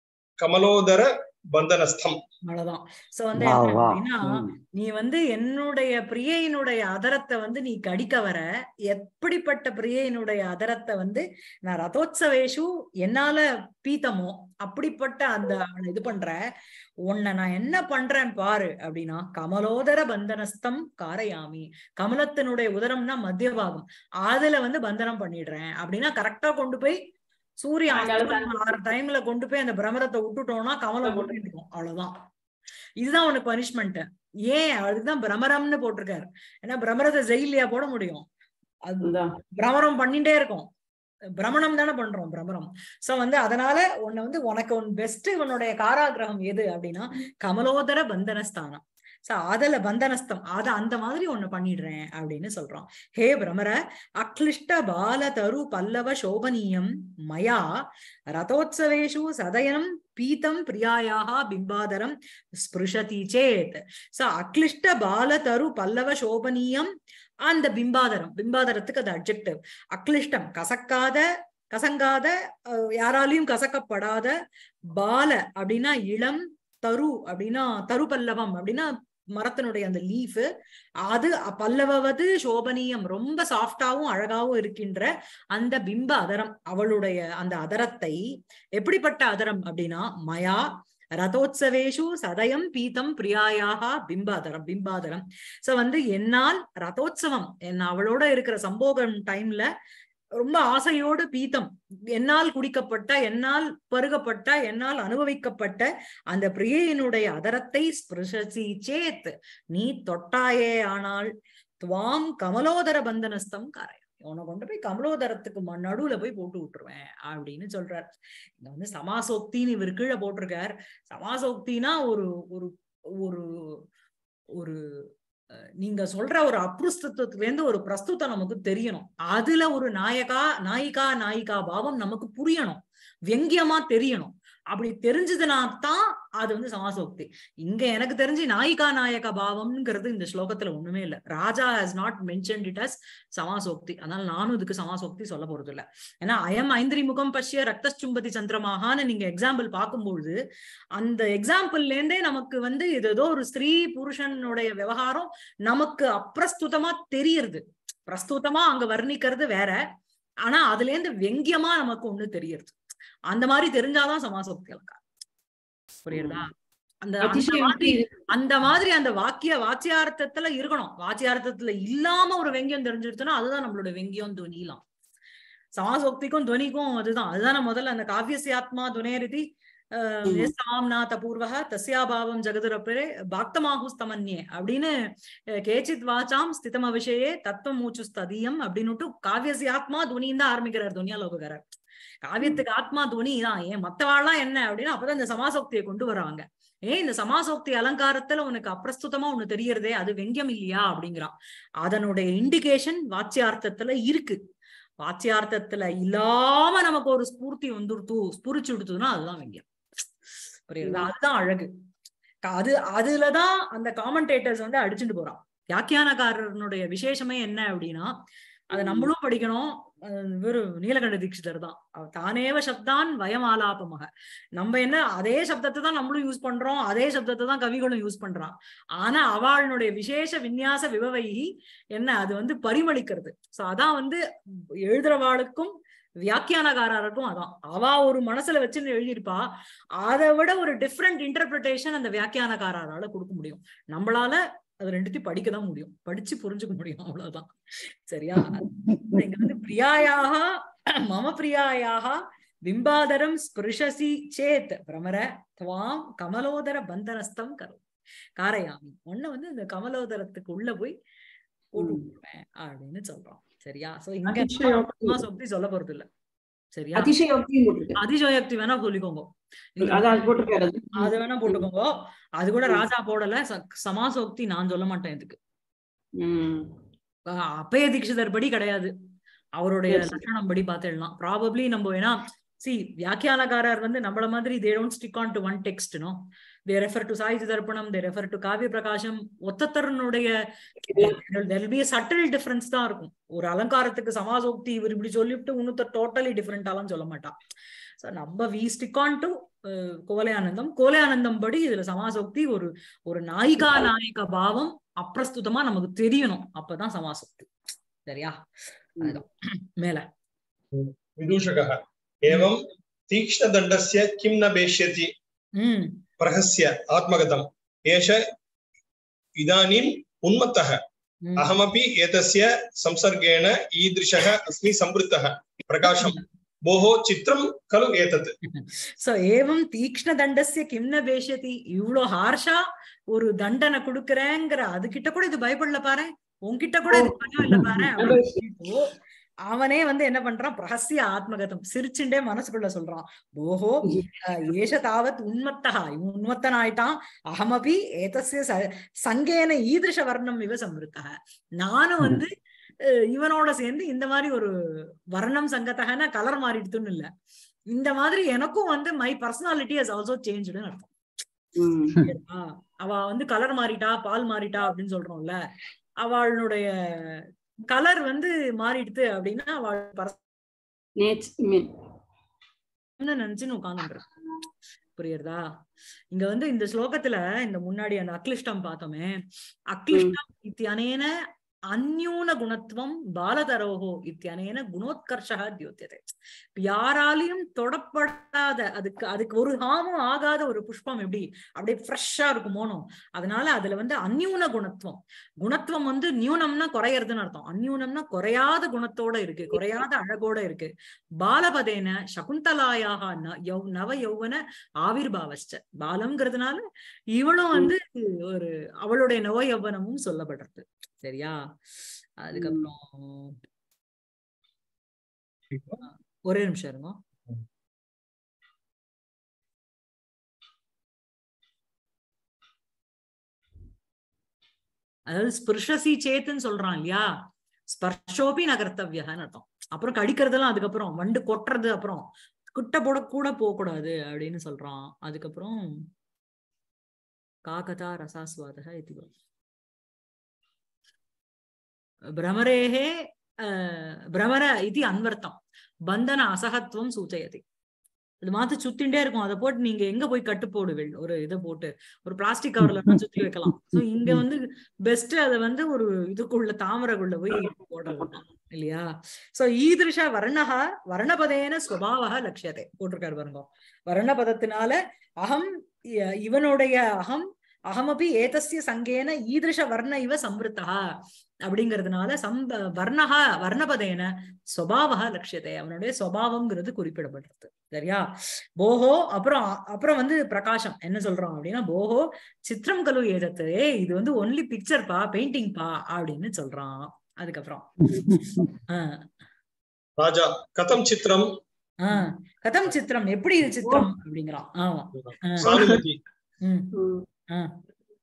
कमलोदर बन्धनस्थम् அவ்வளவுதான் சோ வந்து வா என்ன வா அப்படின்னா ம். நீ வந்து என்னுடைய பிரியையினுடைய அதரத்தை வந்து நீ கடிக்க வர எப்படிப்பட்ட பிரியையினுடைய அதரத்தை வந்து நான் ரதோத்சவேஷு என்னால பீத்தமோ அப்படிப்பட்ட அந்த அவனை இது பண்ற உன்னை நான் என்ன பண்றேன் பாரு அப்படின்னா கமலோதர பந்தனஸ்தம் காரையாமி கமலத்தினுடைய உதரம்னா மத்திய பாகம் அதுல வந்து பந்தனம் பண்ணிடுறேன் அப்படின்னா கரெக்டா கொண்டு போய் சூரிய சாயங்காலம் அஸ்தமனம் ஆற டைம்ல கொண்டு போய் அந்த பிரமரத்தை விட்டுட்டோம்னா கமலம் போட்டுருக்கும் அவ்வளவுதான் இதுதான் உனக்கு பனிஷ்மெண்ட் ஏன் அதுதான் பிரமரம்னு போட்டிருக்காரு ஏன்னா பிரமரத்தை ஜெயிலியா போட முடியும் அது அதான். பிரமரம் பண்ணிட்டே இருக்கும் பிரமணம் தானே பண்றோம் பிரமரம் சோ வந்து அதனால உன்னை வந்து உனக்கு உன் பெஸ்ட் உன்னுடைய காராகிரகம் எது அப்படின்னா கமலோதர பந்தனஸ்தானம் சோ அதுல பந்தனஸ்தம் அத அந்த மாதிரி ஒண்ணு பண்ணிடுறேன் அப்படின்னு சொல்றோம் ஹே பிரமர அக்லிஷ்ட பால தரு பல்லவ சோபனீயம் மயா ரதோத்சவேஷு சதயனம் பீதம் பிரியாயாக பிம்பாதரம் ஸ்பிருஷதி சேத் சோ அக்லிஷ்ட பால தரு பல்லவ சோபனீயம் அந்த பிம்பாதரம் பிம்பாதரத்துக்கு அது அப்ஜெக்டிவ் அக்லிஷ்டம் கசக்காத கசங்காத அஹ், யாராலையும் கசக்கப்படாத பால அப்படின்னா இளம் தரு அப்படின்னா தரு பல்லவம் அப்படின்னா மரத்தினுடைய அந்த லீஃப் அது பல்லவது சோபனீயம் ரொம்ப சாஃப்டாவும் அழகாவும் இருக்கின்ற அந்த பிம்ப அதரம் அவளுடைய அந்த அதரத்தை எப்படிப்பட்ட அதரம் அப்படின்னா மயா ரதோத்சவேஷு சதயம் பீதம் பிரியாயாக பிம்பாதரம் பிம்பாதரம் சோ வந்து என்னால் ரதோத்சவம் என் அவளோட இருக்கிற சம்போகம் டைம்ல ரொம்ப ஆசையோடு பீத்தம் என்னால் குடிக்கப்பட்ட என்னால் பருகப்பட்ட என்னால் அனுபவிக்கப்பட்ட அந்த பிரியையினுடைய அதரத்தை ஸ்பிருஷசி சேத் நீ தொட்டாயே ஆனால் துவாம் கமலோதர பந்தனஸ்தம் கரை உன்னை கொண்டு போய் கமலோதரத்துக்கு ம- நடுவுல போய் போட்டு விட்டுருவேன் அப்படின்னு சொல்றார் இங்க வந்து சமாசோக்தின்னு இவர் கீழே போட்டிருக்கார் சமாசோக்தினா ஒரு ஒரு ஒரு ஒரு அஹ், நீங்க சொல்ற ஒரு அப்ருஸ்தத்துவத்துல இருந்து ஒரு பிரஸ்துதம் நமக்கு தெரியணும் அதுல ஒரு நாயகா நாயிகா நாயிகா பாவம் நமக்கு புரியணும் வெங்கியமா தெரியணும் அப்படி தெரிஞ்சதுனா தான் அது வந்து சமாசோக்தி இங்க எனக்கு தெரிஞ்சு நாயிகா நாயக பாவம்ங்கிறது இந்த ஸ்லோகத்துல ஒண்ணுமே இல்ல Raja has not mentioned it as சமாசோக்தி அதனால நானும் இதுக்கு சமாசோக்தி சொல்ல போறது இல்ல ஏன்னா அயம் ஐந்திரி முகம் பஷ்ய ரக்தச்சும்பதி சந்திரமாகான்னு நீங்க எக்ஸாம்பிள் பார்க்கும்பொழுது அந்த எக்ஸாம்பிள்ல இருந்தே நமக்கு வந்து இது ஏதோ ஒரு ஸ்திரீ புருஷனுடைய விவகாரம் நமக்கு அப்பிரஸ்துதமா தெரியுது பிரஸ்துதமா அங்க வர்ணிக்கிறது வேற ஆனா அதுல இருந்து வெங்கியமா நமக்கு ஒண்ணு தெரியுது அந்த மாதிரி தெரிஞ்சாதான் சமாசோக்தி அலங்காரம் புரியுறதா அந்த அந்த அதிசயம் மாதிரி எப்படி இருக்கு? அந்த மாதிரி அந்த வாக்கிய வாச்சியார்த்தத்துல இருக்கணும் வாச்சியார்த்தத்துல இல்லாம ஒரு வெங்கியம் தெரிஞ்சிருச்சுன்னா அதுதான் நம்மளோட வெங்கியம் துணிலாம் சமாசோக்திக்கும் துவனிக்கும் அதுதான் அதுதான் முதல்ல அந்த காவியசியாத்மா துனேரிதி ம். சாம்நாத பூர்வக தஸ்யாபாவம் ஜெகதுரப்பரே பாக்தமாகுஸ்தமன்யே அப்படின்னு அஹ், கேச்சித் வாச்சாம் ஸ்திதம விஷயே தத்துவ மூச்சு ஸ்ததியம் அப்படின்னுட்டு காவியசியாத்மா துனின்னு தான் ஆரம்பிக்கிறார் துனியா லோககாரர் காவியத்துக்கு ஆத்மா துணி தான் ஏன் மத்தவாள்லாம் என்ன அப்படின்னா அப்பதான் இந்த சமாசோக்தியை கொண்டு வராங்க ஏன் இந்த சமாசோக்தி அலங்காரத்துல உனக்கு அப்பிரஸ்துதமா ஒண்ணு தெரியறதே அது வெங்கியம் இல்லையா அப்படிங்கிறான் அதனுடைய இண்டிகேஷன் வாச்சியார்த்தத்துல இருக்கு வாச்சியார்த்தத்துல இல்லாம நமக்கு ஒரு ஸ்பூர்த்தி வந்துடுத்து ஸ்புரிச்சு விடுத்துதுன்னா அதுதான் வெங்கியம் புரியுதா அதுதான் அழகு க- அது அதுலதான் அந்த காமெண்டேட்டர்ஸ் வந்து அடிச்சுட்டு போறான் வியாக்கியானக்காரனுடைய விசேஷமே என்ன அப்படின்னா அதை நம்மளும் படிக்கணும் அஹ் இவரு நீலகண்ட தீட்சிதர் தான் அவர் தானேவ சப்தான் வயமாலாபமக நம்ம என்ன அதே சப்தத்தை தான் நம்மளும் யூஸ் பண்றோம் அதே சப்தத்தை தான் கவிகளும் யூஸ் பண்றான் ஆனா அவளுடைய விசேஷ விநியாச விவவைகி என்ன அது வந்து பரிமளிக்கிறது சோ அதான் வந்து எழுதுறவாளுக்கும் வியாக்கியானகாரருக்கும் அதான் அவ ஒரு மனசுல வச்சுன்னு எழுதியிருப்பா அதை விட ஒரு டிஃப்ரெண்ட் இன்டர்பிரிட்டேஷன் அந்த வியாக்கியானகாரரால கொடுக்க முடியும் நம்மளால அது ரெண்டுத்தையும் படிக்க தான் முடியும் படிச்சு புரிஞ்சுக்க முடியும் அவ்வளவுதான் சரியா இங்க வந்து பிரியாயாக மம பிரியாயாக பிம்பாதரம் ஸ்பிருஷசி சேத் பிரமர துவாம் கமலோதர பந்தனஸ்தம் கரு காரையாமி ஒண்ணு வந்து இந்த கமலோதரத்துக்கு உள்ள போய் போட்டு ம். விட்டுருவேன் அப்படின்னு சொல்றோம் சரியா சோ இங்க அதிசயோக்தி. ஆத்மா சொப்தி சொல்ல போறது இல்ல சரியா அதிசயோக்தியும் போட்டிருக்காரு. அதிசயோக்தி வேணா சொல்லிக்கோங்க நீங்க அதான் அது போட்டிருக்காரு அது. அது வேணா போட்டுக்கோங்க அது கூட ம். ராஜா போடல ச- சமாசோக்தி நான் சொல்ல மாட்டேன் இதுக்கு ம். அஹ் அப்பய தீட்சிதர் படி கிடையாது அவருடைய Yes. லட்சணம் படி பார்த்துடலாம் ப்ராபப்ளி நம்ம ஏன்னா சி வியாக்கியானகாரர் வந்து நம்மள மாதிரி they don't stick on to one text no they refer to Sahitya Darpanam they refer to Kavya Prakasam ஒத்தத்தரனுடைய தெல் பி சட்டில் டிஃபரன்ஸ் தான் இருக்கும் ஒரு அலங்காரத்துக்கு சமாசோக்தி இவர் இப்படி சொல்லிவிட்டு இன்னொருத்தர் டோட்டலி டிஃபரெண்டாலாம் சொல்ல மாட்டான் ஸோ நம்ம வி ஸ்டிக் ஆன் டு கோலையானந்தம் கோலையானந்தம் படி இதுல சமாசோக்தி ஒரு ஒரு நாயிகா நாயக பாவம் அப்பிரஸ்துதமா நமக்கு தெரியணும் அப்பதான் சமாசோக்தி சரியா அதுதான் மேல विदूषकः एवं तीक्ष्णदण्डस्य किं न भेष्यति உம் प्रहस्य आत्मगतम् एष इदानीम् उन्मत्तः உம். अहमपि एतस्य संसर्गेण ईदृशः अस्मि संवृत्तः प्रकाशम् भोः चित्रं खलु एतत् சோ ஏவம் தீக்ஷ்ண தண்டஸ்ய கிம்ன பேஷதி இவ்ளோ ஹார்ஷா ஒரு தண்டனை கொடுக்கறேங்கிற அது கிட்ட கூட இது பயப்படல பாரு உன்கிட்ட கூட இது பயம் இல்ல பாரு அப்படின்னு சொல்லிட்டு அவனே வந்து என்ன பண்றான் பிரஹசிய ஆத்மகதம் சிரிச்சுண்டே மனசுக்குள்ள சொல்றான் ஓஹோ அஹ், ஏஷ தாவத் உன்மத்தா இவன் உன்மத்தன் ஆயிட்டான் அகமபி ஏதஸ்ய ச- சங்கேன ஈதிருஷ வர்ணம் இவ சம்ருத்தக நானும் வந்து அஹ், இவனோட சேர்ந்து இந்த மாதிரி ஒரு வர்ணம் சங்கத்தகன கலர் மாறிடுதுன்னு இல்ல இந்த மாதிரி எனக்கும் வந்து மை பர்சனாலிட்டி ஹஸ் ஆல்சோ சேஞ்சுன்னு அர்த்தம் ம். சரியா? அவ வந்து கலர் மாறிட்டா பால் மாறிட்டா அப்படின்னு சொல்றோம்ல அவளுடைய கலர் வந்து மாறிடுது அப்படின்னா அவள் நேச்- மீன். பர்சன் நினைச்சுன்னு உட்கார்ந்துட்டு புரியுறதா இங்க வந்து இந்த ஸ்லோகத்துல இந்த முன்னாடி அந்த அக்லிஷ்டம் பார்த்தோமே அக்லிஷ்டம் இத்தியனேன அந்யூன குணத்துவம் பாலதரோகோ இத்தியனேன குணோத்கர்ஷா தியோத்தியதே யாராலையும் தொடப்படாத அதுக்கு அதுக்கு ஒரு ஹாமும் ஆகாத ஒரு புஷ்பம் எப்படி அப்படியே ஃப்ரெஷ்ஷா இருக்குமோனோ அதனால அதுல வந்து அந்யூன குணத்துவம் குணத்துவம் வந்து நியூனம்னா குறையறதுன்னு அர்த்தம் அந்யூனம்னா குறையாத குணத்தோட இருக்கு குறையாத அழகோட இருக்கு பாலபதேன சகுந்தலாயாக ந- யௌ- நவ யௌவன ஆவிர்பாவஸ்ட பாலம்ங்கிறதுனால இவளும் வந்து ஒரு அவளுடைய நவ யௌவனமும் சொல்லப்படுறது சரியா அதுக்கப்புறம் ஒரே நிமிஷம் இருங்க அதாவது ஸ்பிருஷசி சேத்துன்னு சொல்றான் இல்லையா ஸ்பர்ஷோபி நகர்த்தவியன்னு அர்த்தம் அப்புறம் கடிக்கிறதெல்லாம் அதுக்கப்புறம் வண்டு கொட்டுறது அப்புறம் கிட்ட போட கூட போக கூடாது அப்படின்னு சொல்றான் அதுக்கப்புறம் காகதா ரசாஸ்வாதக இது பிரமரேகே அஹ், பிரமர இது அன்வர்த்தம் பந்தன அசகத்துவம் சூச்சயதி இது மாத்து சுத்திண்டே இருக்கும் அதை போட்டு நீங்க எங்க போய் கட்டு போடுவீள் ஒரு இதை போட்டு ஒரு பிளாஸ்டிக் கவர்ல எல்லாம் சுத்தி வைக்கலாம் சோ இங்க வந்து பெஸ்ட் அதை வந்து ஒரு இதுக்குள்ள தாமரைக்குள்ள போய் போடுறது இல்லையா சோ ஈதிருஷ வர்ணக வர்ணபதேன ஸ்வபாவக லட்சியத்தை போட்டிருக்காரு பாருங்க வர்ணபதத்தினால அகம் இ- இவனுடைய அகம் அகமபி ஏதஸ்ய சங்கேன ஈதிருஷ வர்ண இவ சம்பிருத்தா அப்படிங்கிறதுனால சம்ப வர்ணக வர்ணபதேன ஸ்வபாவக லட்சியத்தை அவனுடைய சுவாவம்ங்கிறது குறிப்பிடப்படுறது சரியா போஹோ அப்புறம் அப்புறம் வந்து பிரகாசம் என்ன சொல்றோம் அப்படின்னா போஹோ சித்திரம் கலு ஏதத்து ஏய் இது வந்து ஒன்லி பிக்சர் பா பெயிண்டிங் பா அப்படின்னு சொல்றான் அதுக்கப்புறம் ஆஹ் राजा कथं चित्रं ஆஹ் கதம் சித்திரம் எப்படி இது சித்திரம் அப்படிங்கிறான் ஆமா ஆஹ் सानुमति உம் ம். ஆஹ்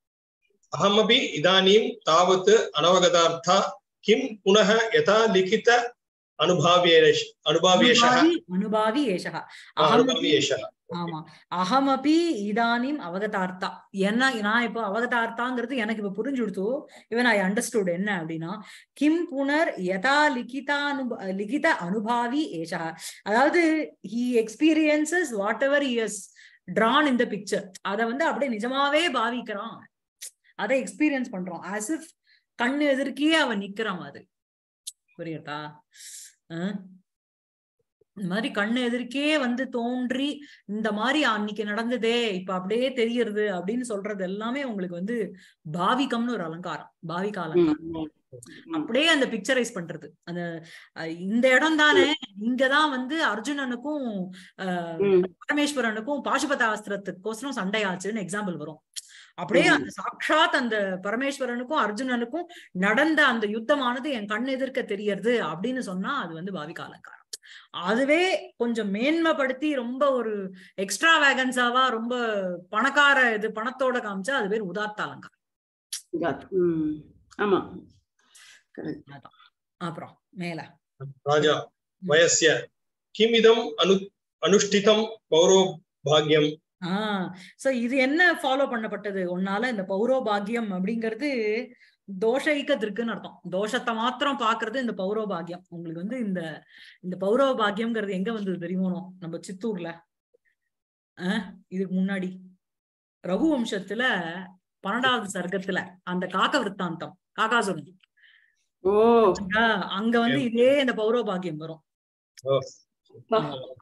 अहमपि इदानीं तावत् अनवगतार्था किं पुनः यथा लिखित अनुभाव्येष अनुभाव्येषः அனுபாவி அனுபாவி ஏஷகா அகம் अनुभाव्येषः ஆமா அகமபி இதானிம் அவகதார்த்தா என்ன நான் இப்போ அவகதார்த்தாங்கிறது எனக்கு இப்ப புரிஞ்சு கொடுத்து இவன் ஐ அண்டர்ஸ்டுட் என்ன அப்படின்னா கிம் புனர் யதா லிகிதா அனுப லிகித அனுபாவி ஏஷா அதாவது he experiences whatever has drawn இந்த பிக்சர் அத வந்து அப்படியே நிஜமாவே பாவிக்கிறான் அதை எக்ஸ்பீரியன்ஸ் பண்றோம் ஆஸ் இஃப் கண்ணு எதிர்க்கே அவன் நிக்கிறான் அது புரியுதா அஹ் இந்த மாதிரி கண்ணு எதிர்க்கே வந்து தோன்றி இந்த மாதிரி அன்னைக்கு நடந்ததே இப்ப அப்படியே தெரியறது அப்படின்னு சொல்றது எல்லாமே உங்களுக்கு வந்து பாவிகம்னு ஒரு அலங்காரம் பாவிக அலங்காரம் ம். அப்படியே அந்த பிக்சரைஸ் பண்றது அந்த அஹ், இந்த இடம் தானே இங்கதான் வந்து அர்ஜுனனுக்கும் அஹ், ம். பரமேஸ்வரனுக்கும் பாசுபதாஸ்திரத்துக்கோசரம் சண்டையாச்சுன்னு எக்ஸாம்பிள் வரும் அப்படியே அந்த சாட்சாத் அந்த பரமேஸ்வரனுக்கும் அர்ஜுனனுக்கும் நடந்த அந்த யுத்தமானது என் கண் எதிர்க்க தெரியறது அப்படின்னு சொன்னா அது வந்து பாவிக அலங்காரம் அதுவே கொஞ்சம் மேன்மைப்படுத்தி ரொம்ப ஒரு எக்ஸ்ட்ரா வேகன்ஸாவா ரொம்ப பணக்கார இது பணத்தோட காமிச்சா அது பேர் உதார்த்த அலங்காரம் இதாத். ம். ஆமா கரெக்ட் அப்புறம் மேல राजा वयस्य किमिदम् अनु अनुष्ठितं पौरोभाग्यम् ஆஹ் சோ இது என்ன ஃபாலோ பண்ணப்பட்டது உன்னால இந்த பௌரோபாகியம் அப்படிங்கிறது தோஷைக்கத்திற்குன்னு அர்த்தம் தோஷத்தை மாத்திரம் பாக்குறது இந்த பௌரோபாகியம் உங்களுக்கு வந்து இந்த இந்த பௌரோபாகியம்ங்கிறது எங்க வந்தது தெரியுமோ நம்ம சித்தூர்ல ஆஹ் இதுக்கு முன்னாடி ரகுவம்சத்துல பன்னெண்டாவது சர்க்கத்துல அந்த காக்க விற்த்தாந்தம் காக்காசுரன் ஓ ஆஹ் அங்க வந்து இதே இந்த பௌரோபாகியம் வரும் பா.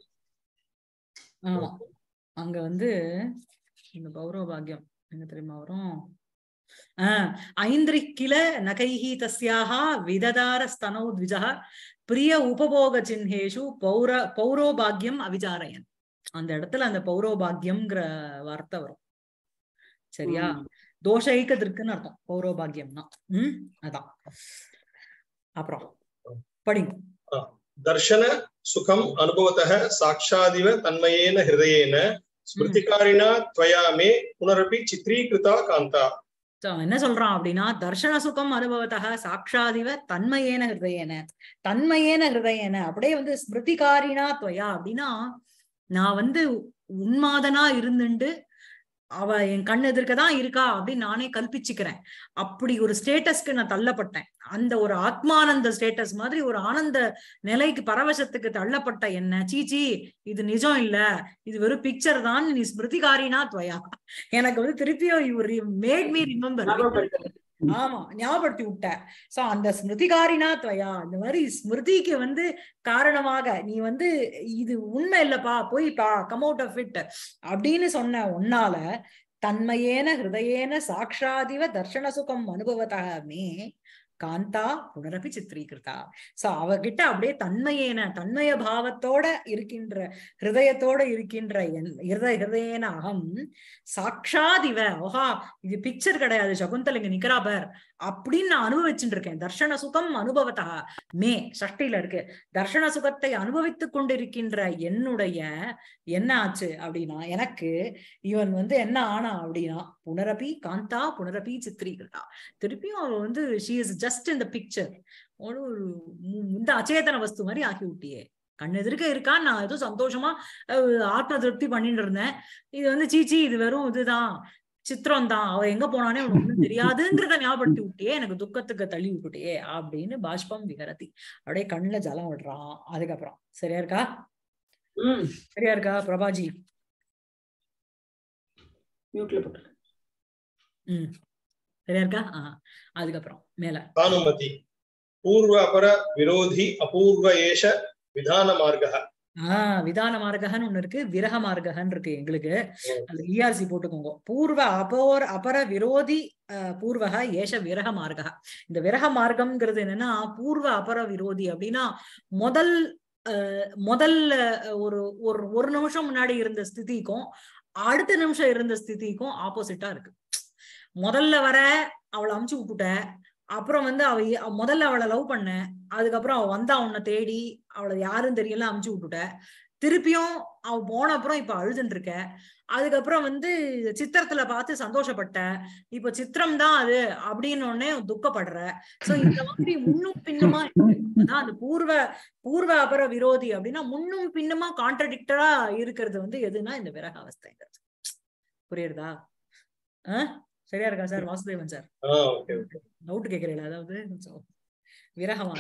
ஆமா அங்க வந்து இந்த பௌரோபாகியம் என்ன தெரியுமா வரும் ஆஹ் ஐந்திரிக்கில நகைஹி தஸ்யாஹா விததார ஸ்தனௌ த்விஜः பிரிய உபபோக சின்ஹேஷு பௌர பௌரோபாகியம் அவிச்சாரயன் அந்த இடத்துல அந்த பௌரோபாகியம்ங்கிற வார்த்தை வரும் சரியா ம். தோஷைக்கத்திற்குன்னு அர்த்தம் பௌரோபாகியம்னா உம் அதான் அப்புறம் படிங்க दर्शन सुखम् अनुभवतः साक्षादिव तन्मयेन हृदयेन स्मृतिकारिणा त्वया मे पुनरपि चित्रीकृता कान्ता So, அவன் என்ன சொல்றான் அப்படின்னா தர்ஷன சுகம் அனுபவத்தக சாட்சாதிவ தன்மையேன ஹிருதயேன தன்மையேன ஹிருதயேன அப்படியே வந்து ஸ்மிருதிகாரினா துவயா அப்படின்னா நான் வந்து உன்மாதனா இருந்துண்டு அவ என் கண் எதிர்க்கதான் இருக்கா அப்படின்னு நானே கல்பிச்சுக்கிறேன் அப்படி ஒரு ஸ்டேட்டஸ்க்கு நான் தள்ளப்பட்டேன் அந்த ஒரு ஆத்மானந்த ஸ்டேட்டஸ் மாதிரி ஒரு ஆனந்த நிலைக்கு பரவசத்துக்கு தள்ளப்பட்ட என்ன சீச்சி இது நிஜம் இல்ல இது வெறும் பிக்சர் தான் நீ ஸ்மிருதிகாரினா துவயா எனக்கு வந்து திருப்பியும் இவர் மேட் மீ ரிமெம்பர் ஞாபகப்படுத்துறது. ஆமா ஞாபகப்படுத்தி விட்ட சோ அந்த ஸ்மிருதிகாரினா துவயா இந்த மாதிரி ஸ்மிருதிக்கு வந்து காரணமாக நீ வந்து இது உண்மை இல்லப்பா போய் பா கம் அவுட் ஆஃப் இட் அப்படின்னு சொன்ன உன்னால தன்மையேன ஹிருதயேன சாட்சாதிவ தர்ஷன சுகம் அனுபவதாக மே காந்தா புனரபி சித்திரீகிருதா சோ அவகிட்ட அப்படியே தன்மையேன தன்மய பாவத்தோட இருக்கின்ற ஹிருதயத்தோட இருக்கின்ற என் ஹிருதய ஹிருதயேன அகம் சாட்சாதிவ ஓஹா இது பிக்சர் கிடையாது சகுந்தல இங்க நிக்கிறா பார் அப்படின்னு நான் அனுபவிச்சுட்டு இருக்கேன் தர்ஷன சுகம் அனுபவத்தா மே சஷ்டில இருக்கு தர்ஷன சுகத்தை அனுபவித்துக் கொண்டிருக்கின்ற என்னுடைய என்ன ஆச்சு அப்படின்னா எனக்கு இவன் வந்து என்ன ஆனா அப்படின்னா புனரபி காந்தா புனரபி சித்திரீகிருதா திருப்பியும் அவ வந்து ஷி இஸ் ஜஸ்ட் இந்த பிக்சர் ஒரு ஒரு மு- இந்த அச்சேதன வஸ்து மாதிரி ஆக்கி விட்டியே கண் எதிர்க்க இருக்கான்னு நான் ஏதோ சந்தோஷமா அஹ், ஆத்ம திருப்தி பண்ணிட்டு இருந்தேன் இது வந்து சீச்சி இது வெறும் இதுதான் சித்திரம் தான் அவ எங்க போனானே உனக்கு ஒண்ணும் தெரியாதுங்கிறத ஞாபகப்படுத்தி விட்டியே எனக்கு துக்கத்துக்கு தள்ளி விட்டுட்டியே அப்படின்னு பாஷ்பம் விகரதி அப்படியே கண்ணுல ஜலம் விடுறான் அதுக்கப்புறம் சரியா இருக்கா ம் சரியா இருக்கா பிரபாஜி மியூட்ல போட்டு ம் சரியா இருக்கா ஆஹ் அதுக்கப்புறம் மேல भानुमति पूर्व अपर विरोधि अपूर्व एष विधानमार्गः ஆஹ் விதான மார்கன்னு ஒண்ணு இருக்கு விரக மார்கன்னு இருக்கு எங்களுக்கு அது இஆர்சி போட்டுக்கோங்க பூர்வ அபோர் அபர விரோதி அஹ், பூர்வக ஏஷ விரக மார்க இந்த விரக மார்க்கம்ங்கிறது என்னன்னா பூர்வ அபர விரோதி அப்படின்னா முதல் அஹ், முதல்ல ஒரு ஒரு ஒரு நிமிஷம் முன்னாடி இருந்த ஸ்திதிக்கும் அடுத்த நிமிஷம் இருந்த ஸ்திதிக்கும் ஆப்போசிட்டா இருக்கு முதல்ல வர அவளை அமுச்சு விட்டுட்ட அப்புறம் வந்து அவ ஏ- முதல்ல அவளை லவ் பண்ண அதுக்கப்புறம் அவ வந்தா உன்னை தேடி அவளை யாரும் தெரியல அமுச்சு விட்டுட்ட திருப்பியும் அவ போன அப்புறம் இப்ப அழுதுன்னு இருக்க அதுக்கப்புறம் வந்து சித்திரத்துல பார்த்து சந்தோஷப்பட்ட இப்ப சித்திரம் தான் அது அப்படின்னு உடனே துக்கப்படுற சோ இந்த மாதிரி முன்னும் பின்னுமா இருக்கு. அதான் அந்த பூர்வ பூர்வ அபர விரோதி அப்படின்னா முன்னும் பின்னுமா கான்ட்ரடிக்டரா இருக்கிறது வந்து எதுனா இந்த விரக அவஸ்தைங்கிறது புரியுறதா ஆஹ் சரியா இருக்கா சார் வாசுதேவன் சார் ஆ ஓகே ஓகே டவுட் கேக்குறீங்களா அதாவது so, விரகமா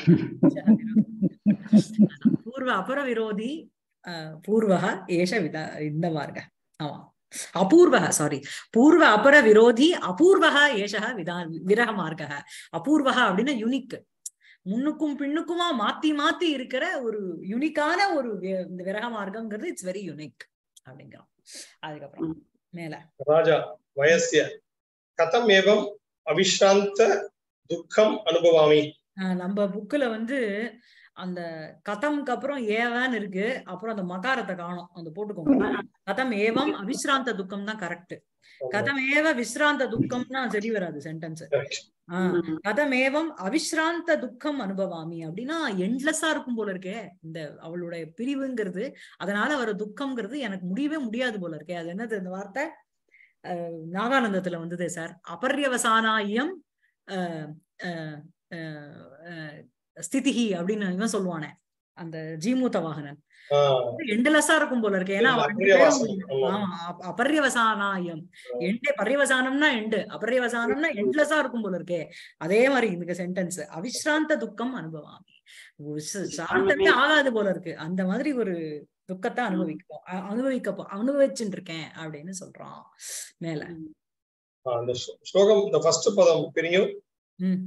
பூர்வ அபர விரோதி அஹ், பூர்வக ஏஷ வித இந்த மார்க ஆமா அபூர்வக சாரி பூர்வ அபர விரோதி அபூர்வக ஏஷக விதா விரக மார்க அபூர்வக அப்படின்னா யுனிக் முன்னுக்கும் பின்னுக்குமா மாத்தி மாத்தி இருக்கிற ஒரு யுனிக்கான ஒரு வி- இந்த விரக மார்க்கம்ங்கிறது இட்ஸ் வெரி யுனிக் அப்படிங்கிறோம் அதுக்கப்புறம் மேல राजा वयस्य कथम् एवम् अविश्रान्त दुःखम् अनुभवामि ஆஹ் நம்ம புக்ல வந்து அந்த கதம்க்கு அப்புறம் ஏவன்னு இருக்கு அப்புறம் அந்த மகாரத்தை காணும் அந்த போட்டுக்கோங்க கதம் ஏவம் அவிஸ்ராந்த துக்கம் தான் கரெக்ட் கதம் ஏவ விஸ்ராந்த துக்கம்னா சரி வராது சென்டென்ஸ் Correct. ஆஹ் கதமேவம் அவிஸ்ராந்த துக்கம் அனுபவாமி அப்படின்னா எண்ட்லெஸ்ஸா இருக்கும் போல இருக்கே இந்த அவளுடைய பிரிவுங்கிறது அதனால வர துக்கம்ங்கிறது எனக்கு முடியவே முடியாது போல இருக்கே அது என்னது இந்த வார்த்தை அஹ், நாகானந்தத்துல வந்ததே சார் அபர்யவசானாயம் அஹ், அஹ், அஹ், அஹ், ஸ்திதிஹி அப்படின்னு இவன் சொல்லுவானே அந்த ஜீமூத்த வாகனன் ஆஹ் எண்டலஸா இருக்கும் போல இருக்கு ஏன்னா அவன் ரெண்டு அபர்யவசானம். பேரும் ஆமா. ஆமா அப- அபர்யவசானாயம் எண்டே பர்யவசானம்னா எண்டு அபர்யவசானம்னா எண்ட்லெஸ்ஸா இருக்கும் போல இருக்கே அதே மாதிரி இந்த சென்டென்ஸ் அவிஸ்ராந்த துக்கம் அனுபவாமி ஒரு ச- சாந்தமே ஆகாது போல இருக்கு அந்த மாதிரி ஒரு துக்கத்தை அனுபவிக்கும் அ- அனுபவிக்க அனுபவிச்சுட்டு இருக்கேன் அப்படின்னு சொல்றான் மேல ஆஹ் அந்த ஸ்லோ- ஸ்லோகம் இந்த ஃபர்ஸ்ட் பதம் பிரியும் உம்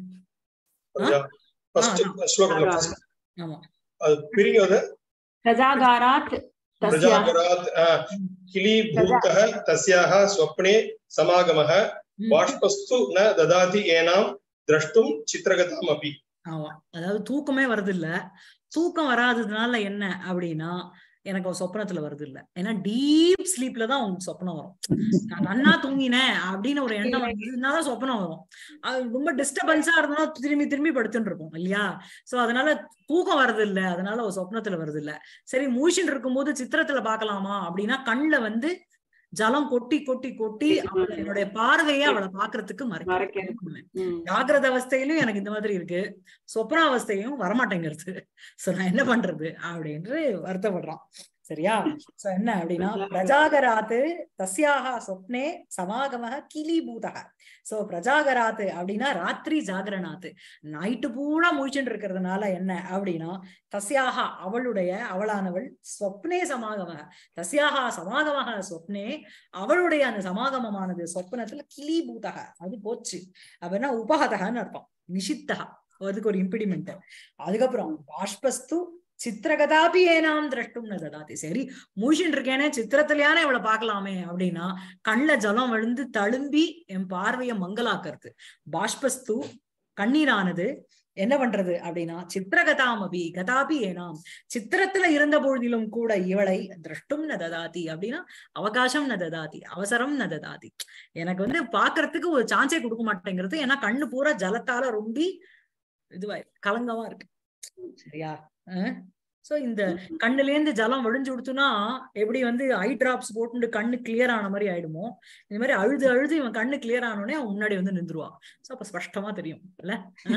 ஃபர்ஸ்ட் ஸ்லோகம் first. ஆமா அது பிரியும் அது प्रजागारात् तस्याः प्रजागरात् आह, किलीभूतः तस्याः स्वप्ने समागमः உம். बाष्पस्तु न ददाति एनां द्रष्टुं चित्रगतामपि ஆமா அதாவது தூக்கமே வருது இல்ல தூக்கம் வராததுனால என்ன அப்படின்னா எனக்கு ஒரு சொப்பனத்துல வருது இல்ல ஏன்னா டீப் ஸ்லீப்ல தான் உங்களுக்கு சொப்பனம் வரும் நான் நன்னா தூங்கினேன் அப்படின்னு ஒரு எண்ணம் வந்ததுனால சொப்பனம் வரும் அது ரொம்ப டிஸ்டர்பன்ஸா இருந்தா திரும்பி திரும்பி படுத்துட்டு இருக்கும் இல்லையா சோ அதனால தூக்கம் வருது இல்ல அதனால ஒரு சொப்னத்துல வருது இல்ல சரி மூஷன் இருக்கும்போது சித்திரத்துல பார்க்கலாமா அப்படின்னா கண்ணுல வந்து ஜலம் கொட்டி கொட்டி கொட்டி அவளை என்னுடைய பார்வையை அவளை பாக்குறதுக்கு மறைக்கிறது. மறைக்க ம். ஜாகிரத அவஸ்தையிலும் எனக்கு இந்த மாதிரி இருக்கு சொப்ன அவஸ்தையும் வரமாட்டேங்கிறது சோ நான் என்ன பண்றது அப்படின்னு வருத்தப்படுறான் சரியா சோ என்ன அப்படின்னா பிரஜாகராத்து தஸ்யாக சொப்னே சமாகமக கிளிபூதக சோ பிரஜாகராத்து அப்படின்னா ராத்திரி ஜாகரணாத்து நைட்டு பூரா முழிச்சுட்டு இருக்கிறதுனால என்ன அப்படின்னா தஸ்யாக அவளுடைய அவளானவள் ஸ்வப்னே சமாகமக தஸ்யாக சமாகமக சொப்னே அவளுடைய அந்த சமாகமமானது சொப்பனத்துல கிளிபூதக அது போச்சு அப்படின்னா உபகதகன்னு அர்த்தம் நிஷித்தகா அதுக்கு ஒரு இம்பிடிமெண்ட் அதுக்கப்புறம் பாஷ்பஸ்து சித்திரகதாபி ஏனாம் திரஷ்டும் ததாதி சரி மூஷின் இருக்கேனே சித்திரத்திலேயானே இவளை பார்க்கலாமே அப்படின்னா கண்ணுல ஜலம் விழுந்து தழும்பி என் பார்வைய மங்கலாக்குறது பாஷ்பஸ்து கண்ணீரானது என்ன பண்றது அப்படின்னா சித்திரகதாமபி கதாபி ஏனாம் சித்திரத்துல இருந்த பொழுதிலும் கூட இவளை திரஷ்டும் ந ததாதி அப்படின்னா அவகாசம் ந ததாதி அவசரம் ந ததாதி எனக்கு வந்து பாக்குறதுக்கு ஒரு சான்ஸே கொடுக்க மாட்டேங்கிறது ஏன்னா கண்ணு பூரா ஜலத்தால ரொம்பி இதுவாய் கலங்கமா இருக்கு சரியா சோ இந்த கண்ணுல இருந்து ஜலம் வடிஞ்சு கொடுத்துனா எப்படி வந்து ஐ டிராப்ஸ் போட்டு கண்ணு கிளியர் ஆன மாதிரி ஆயிடுமோ இந்த மாதிரி அழுது அழுது இவன் கண்ணு கிளியர் ஆனோடனே அவன் முன்னாடி வந்து நின்றுவா சோ அப்ப ஸ்பஷ்டமா தெரியும் இல்ல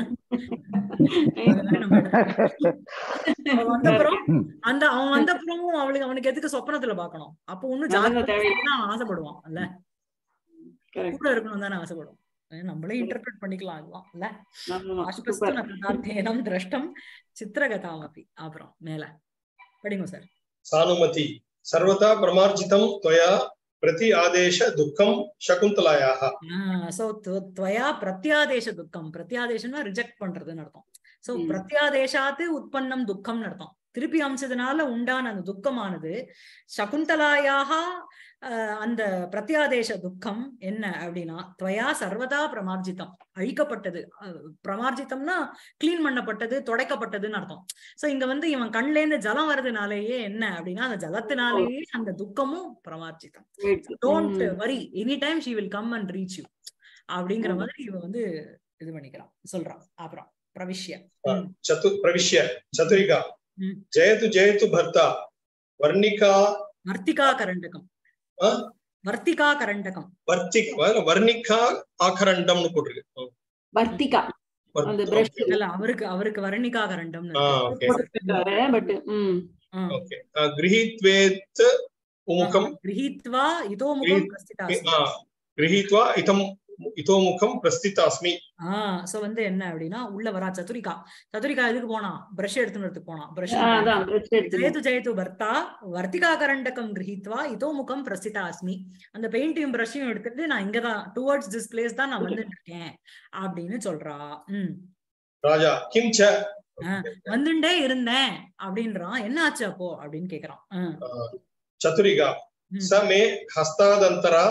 அதனால நம்ம அவன் வந்தப்புறம் அந்த அவன் வந்தப்புறமும் அவளுக்கு அவனுக்கு எதுக்கு சொப்பனத்துல பாக்கணும் அப்போ இன்னும் நடந்த ஜாகிரதை தேவை தான் ஆசைப்படுவான் இல்ல Correct. கூட இருக்கணும் தானே ஆசைப்படும் அஹ் நம்மளே இன்டர்பிரட் பண்ணிக்கலாம் அதெல்லாம் இல்ல ஆமா, ஆஷ்பஸ்து super. நதாத்தேனம் திரஷ்டம் சித்திரகதாமபி அப்புறம் மேல படிங்க சார் सानुमति सर्वथा प्रमार्जितं त्वया प्रति आदेश दुःखं शकुन्तलायाः சோ துவயா பிரத்யாதேச துக்கம் பிரத்யாதேசம்னா ரிஜெக்ட் பண்றதுன்னு அர்த்தம் சோ ம். பிரத்யாதேசாத்து உற்பத்தம் துக்கம்னு அர்த்தம் திருப்பி அமிச்சதுனால உண்டான அந்த துக்கமானது சகுந்தலாயாக அஹ், அந்த பிரத்யாதேச துக்கம் என்ன அப்படின்னா துவயா சர்வதா பிரமார்ஜிதம் அழிக்கப்பட்டது அஹ், பிரமார்ஜிதம்னா கிளீன் பண்ணப்பட்டது துடைக்கப்பட்டதுன்னு அர்த்தம் சோ இங்க வந்து இவன் கண்ல இருந்து ஜலம் வர்றதுனாலயே என்ன அப்படின்னா அந்த ஜலத்தினாலேயே அந்த துக்கமும் பிரமார்ஜிதம் Wait. டோன்ட் ம். Worry any time she will come and reach you அப்படிங்கிற ம். மாதிரி இவன் வந்து இது பண்ணிக்கிறான் சொல்றான் அப்புறம் பிரவிஷ்ய ஆ. ம். चतु प्रविश्य चतुरिका ம். जयतु जयतु भर्ता वर्णिका வர்த்திகா கரண்டகம் ஆ? வர்த்திகா கரண்டகம் வர்த்திகா வர்ணிகா ஆகரண்டம்னு போட்டிருக்கு வர்த்திகா வர்- அந்த brush okay. இல்ல அவருக்கு அவருக்கு வர்ணிகா கரண்டம்னு ஆ, இருக்கு. okay. போட்டிருக்காரு பட் ம் ஆ. Okay. ஆ, गृहीत्वेत् उमुखं गृहीत्वा இதோ முகம் பிரஸ்திதா ஆ, गृहीत्वा इतं इतो मुखं प्रस्थितास्मि ஆஹ் சோ வந்து என்ன அப்படின்னா உள்ள வரா சதுரிகா சதுரிகா எதுக்கு போனா பிரஷ் எடுத்துன்னு போனா பிரஷ் ஆ, அதான் brush எடுத்து ஜெயது ஜெயது பர்த்தா வர்த்திகா கரண்டகம் கிரகித்வா இதோ முகம் பிரசிதா அஸ்மி அந்த பெயிண்டையும் பிரஷையும் எடுத்துட்டு நான் இங்கதான் டுவர்ட்ஸ் திஸ் பிளேஸ் தான் நான் வந்துட்டு இருக்கேன் அப்படின்னு சொல்றா உம் राजा किं च வந்துட்டே இருந்தேன் அப்படின்றான் என்ன ஆச்சு அப்போ அப்படின்னு கேக்குறான் ஆஹ் आ, चतुरिका ம். स मे हस्तादन्तरा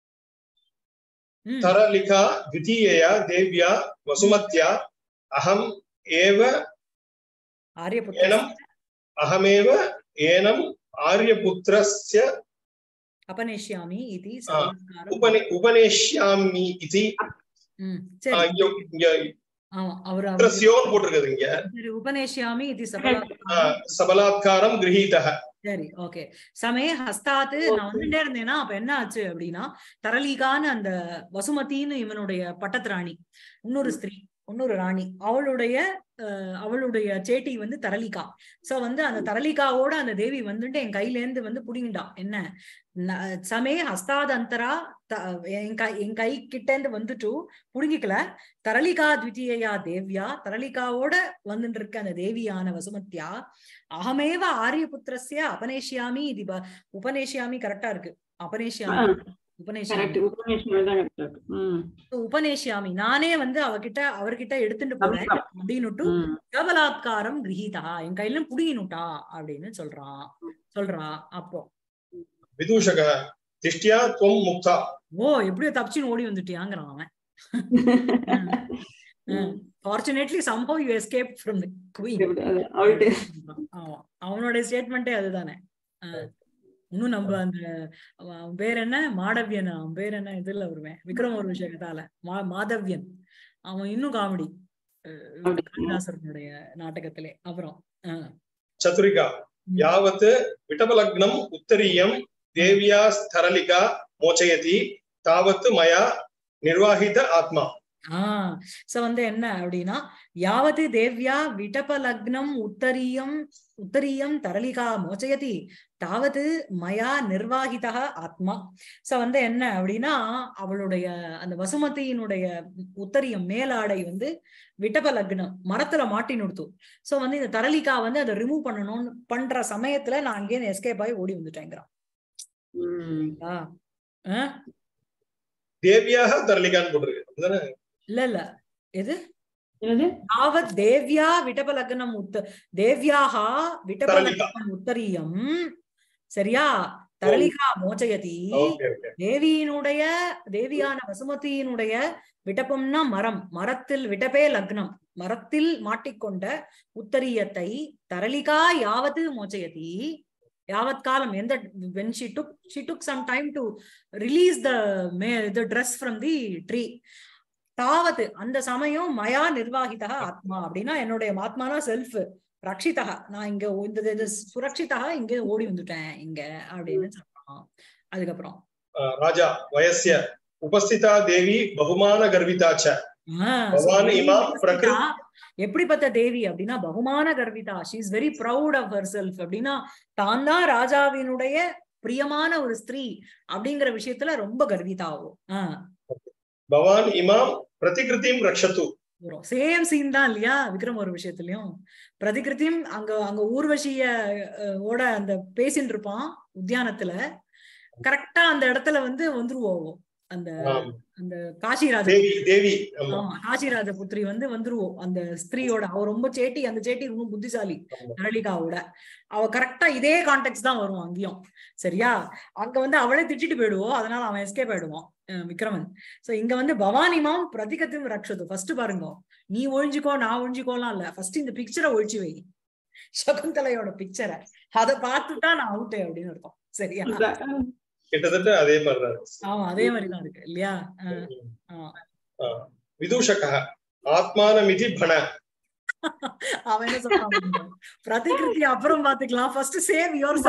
உம் तरलिखा द्वितीयया देव्या वसुमत्या अहम् एव ஆரியபுத்திர एनम् अहमेव एनम् आर्यपुत्रस्य அபநேஷ்யாமி இது ஆ, उपनि उपनेष्यामि इति உம் ஆ, சரி இங்க இங்க ஆமா அவர் புத்திரஸ்யோன்னு போட்டிருக்குது இங்க சரி உபநேஷ்யாமி இது ஆ, சபலா சபலாத்காரம் கிரகீதः சரி ஓகே சமே ஹஸ்தாத்து நான் வந்துட்டே இருந்தேன்னா அப்ப என்ன ஆச்சு அப்படின்னா தரலீகான்னு அந்த வசுமதின்னு இவனுடைய பட்டத்திராணி இன்னொரு ஸ்திரீ இன்னொரு ராணி அவளுடைய அஹ், அவளுடைய சேட்டி வந்து தரளிகா சோ வந்து அந்த தரளிகாவோட அந்த தேவி வந்துட்டு என் கையில இருந்து வந்து புடிங்கிட்டா என்ன ந- சமே ஹஸ்தாதந்தரா த- என் கை என் கை கிட்ட இருந்து வந்துட்டு புடுங்கிக்கல தரளிகா த்விதீயா தேவ்யா தரளிகாவோட வந்துட்டு இருக்க அந்த தேவியான வசுமத்யா அகமேவ ஆரியபுத்திரஸ்ய அபநேஷ்யாமி இது ப- உபநேஷ்யாமி கரெக்டா இருக்கு அபநேஷ்யாமி உபநேஷ்யாமி கரெக்ட் உபநிஷம் தான் கரெக்டா இருக்கு ம் உபநேஷ்யாமி நானே வந்து அவகிட்ட அவர்கிட்ட எடுத்துட்டு போறேன் அப்படின்னுட்டு ம். கபலாத்காரம் கிரகீதா என் கையில புடுங்கினுட்டா அப்படின்னு சொல்றான் சொல்றா அப்போ விதூஷக திஷ்டியா துவம் முக்தா ஓ எப்படியோ தப்பிச்சுன்னு ஓடி வந்துட்டியாங்கிறான் அவன் ஃபார்ச்சுனேட்லி சம்பவ் you escape from the queen அது அவள்கிட்ட ஆமா அவனுடைய ஸ்டேட்மெண்ட்டே அதுதானே அஹ் இன்னும் நம்ம அந்த அவன் அவன் பேர் என்ன மாடவியன் அவன் பேர் என்ன இதுல வருவேன் விக்ரம் ஒரு விஷயத்தால மா மாதவ்யன் அவன் இன்னும் காமெடி அப்படி. காளிதாசனுடைய நாடகத்திலே அப்புறம் அஹ் சதுரிகா யாவத் விட்டபலக்னம் உத்தரீயம் தேவியா ஸ்தரலிகா மோச்சயதி தாவத் மயா நிர்வாகித ஆத்மா ஆஹ் சோ வந்து என்ன அப்படின்னா யாவது தேவ்யா விடப லக்னம் உத்தரீயம் உத்தரீயம் தரளிகா மோச்சயதி தாவது மயா நிர்வாகிதா ஆத்மா சோ வந்து என்ன அப்படின்னா அவளுடைய அந்த வசுமதியினுடைய உத்தரியம் மேலாடை வந்து விட்டப லக்னம் மரத்துல மாட்டி நிறுத்தும் சோ வந்து இந்த தரளிகா வந்து அதை ரிமூவ் பண்ணணும்னு பண்ற சமயத்துல நான் அங்கேயே எஸ்கேப் ஆகி ஓடி வந்துட்டேங்கிறான் ம். ஆஹ் ஆஹ் தேவியாக தரலிகான்னு போட்டிருக்கு அப்படிதானே இல்ல இல்ல எது என்னது யாவத் தேவ்யா விடபலக்னம் உத்த தேவ்யாஹா விடபலக்னம் உத்தரியம் சரியா தரளிகா மோச்சயதி ஓகே ஓகே தேவியினுடைய தேவியான வசுமதியினுடைய விடபம்னா மரம் மரத்தில் விடபே லக்னம் மரத்தில் மாட்டிக்கொண்ட உத்தரியத்தை தரளிகா யாவது மோச்சயதி யாவத் காலம் எந்த when she took she took some time to release the ma- the dress from the tree தாவது அந்த சமயம் மயா நிர்வாகிதா ஆத்மா அப்படின்னா என்னுடைய ஆத்மானா செல்ஃப் ரக்ஷிதா நான் இங்க ஓ- இந்த இது சுரக்ஷிதா இங்க ஓடி வந்துட்டேன் இங்க அப்படின்னு சொல்றான் அதுக்கப்புறம் அஹ், ராஜா வயசிய உபஸ்திதா தேவி பகுமான கர்விதா ச ஆஹ் பவானி so இமா தேவி பிரகிரு- கர்விதா, எப்படிப்பட்ட தேவி அப்படின்னா பகுமான கர்விதா she is very proud of herself அப்படின்னா தான் தான் ராஜாவினுடைய பிரியமான ஒரு ஸ்திரீ அப்படிங்கிற விஷயத்துல ரொம்ப கர்விதாவும் ஆஹ் பவான் இமாம் பிரதிகிருதிம் ரக்ஷத்து வரும் சேம் சீன் தான் இல்லையா விக்ரம் ஒரு விஷயத்துலயும் பிரதிகிருத்தியும் அங்க அங்க ஊர்வசிய அஹ், ஓட அந்த பேசின்னு இருப்பான் உத்தியானத்துல கரெக்டா அந்த இடத்துல வந்து வந்துருவோம் அந்த ஆம். அந்த காசிராஜ தேவி தேவி ஆமா ஆமா காசிராஜ புத்திரி வந்து வந்துருவோம் அந்த ஸ்திரீயோட அவ ரொம்ப சேட்டி அந்த சேட்டி ரொம்ப புத்திசாலி ஆமா. நரளிகாவோட அவ கரெக்டா இதே கான்டெக்ட் தான் வரும் அங்கேயும் சரியா அங்க வந்து அவளே திட்டிட்டு போயிடுவோம் அதனால அவன் எஸ்கேப் ஆயிடுவான் அஹ் விக்ரமன் சோ இங்க வந்து பவானிமாம் பிரதிகத்தையும் ரக்ஷது ஃபர்ஸ்ட் பாருங்க நீ ஒழிஞ்சுக்கோ நான் ஒழிஞ்சுக்கோலாம் இல்ல ஃபர்ஸ்ட் இந்த பிக்சரை ஒழிச்சு வை சகுந்தலையோட பிக்சரை அதை பார்த்துட்டா நான் அவுட்டு அப்படின்னு இருக்கும் சரியா அதான். கிட்டத்தட்ட அதே மாதிரிதான் இருக்கு. ஆமா அதே மாதிரிதான் இருக்கு இல்லையா அஹ் ஆமா. அஹ், விதூஷக ஆத்மானமிதி பண அவன் என்ன சொல்றான் பாருங்க. பிரதிகிருதி அப்புறம் பாத்துக்கலாம் ஃபர்ஸ்ட் சேவ் யுவர்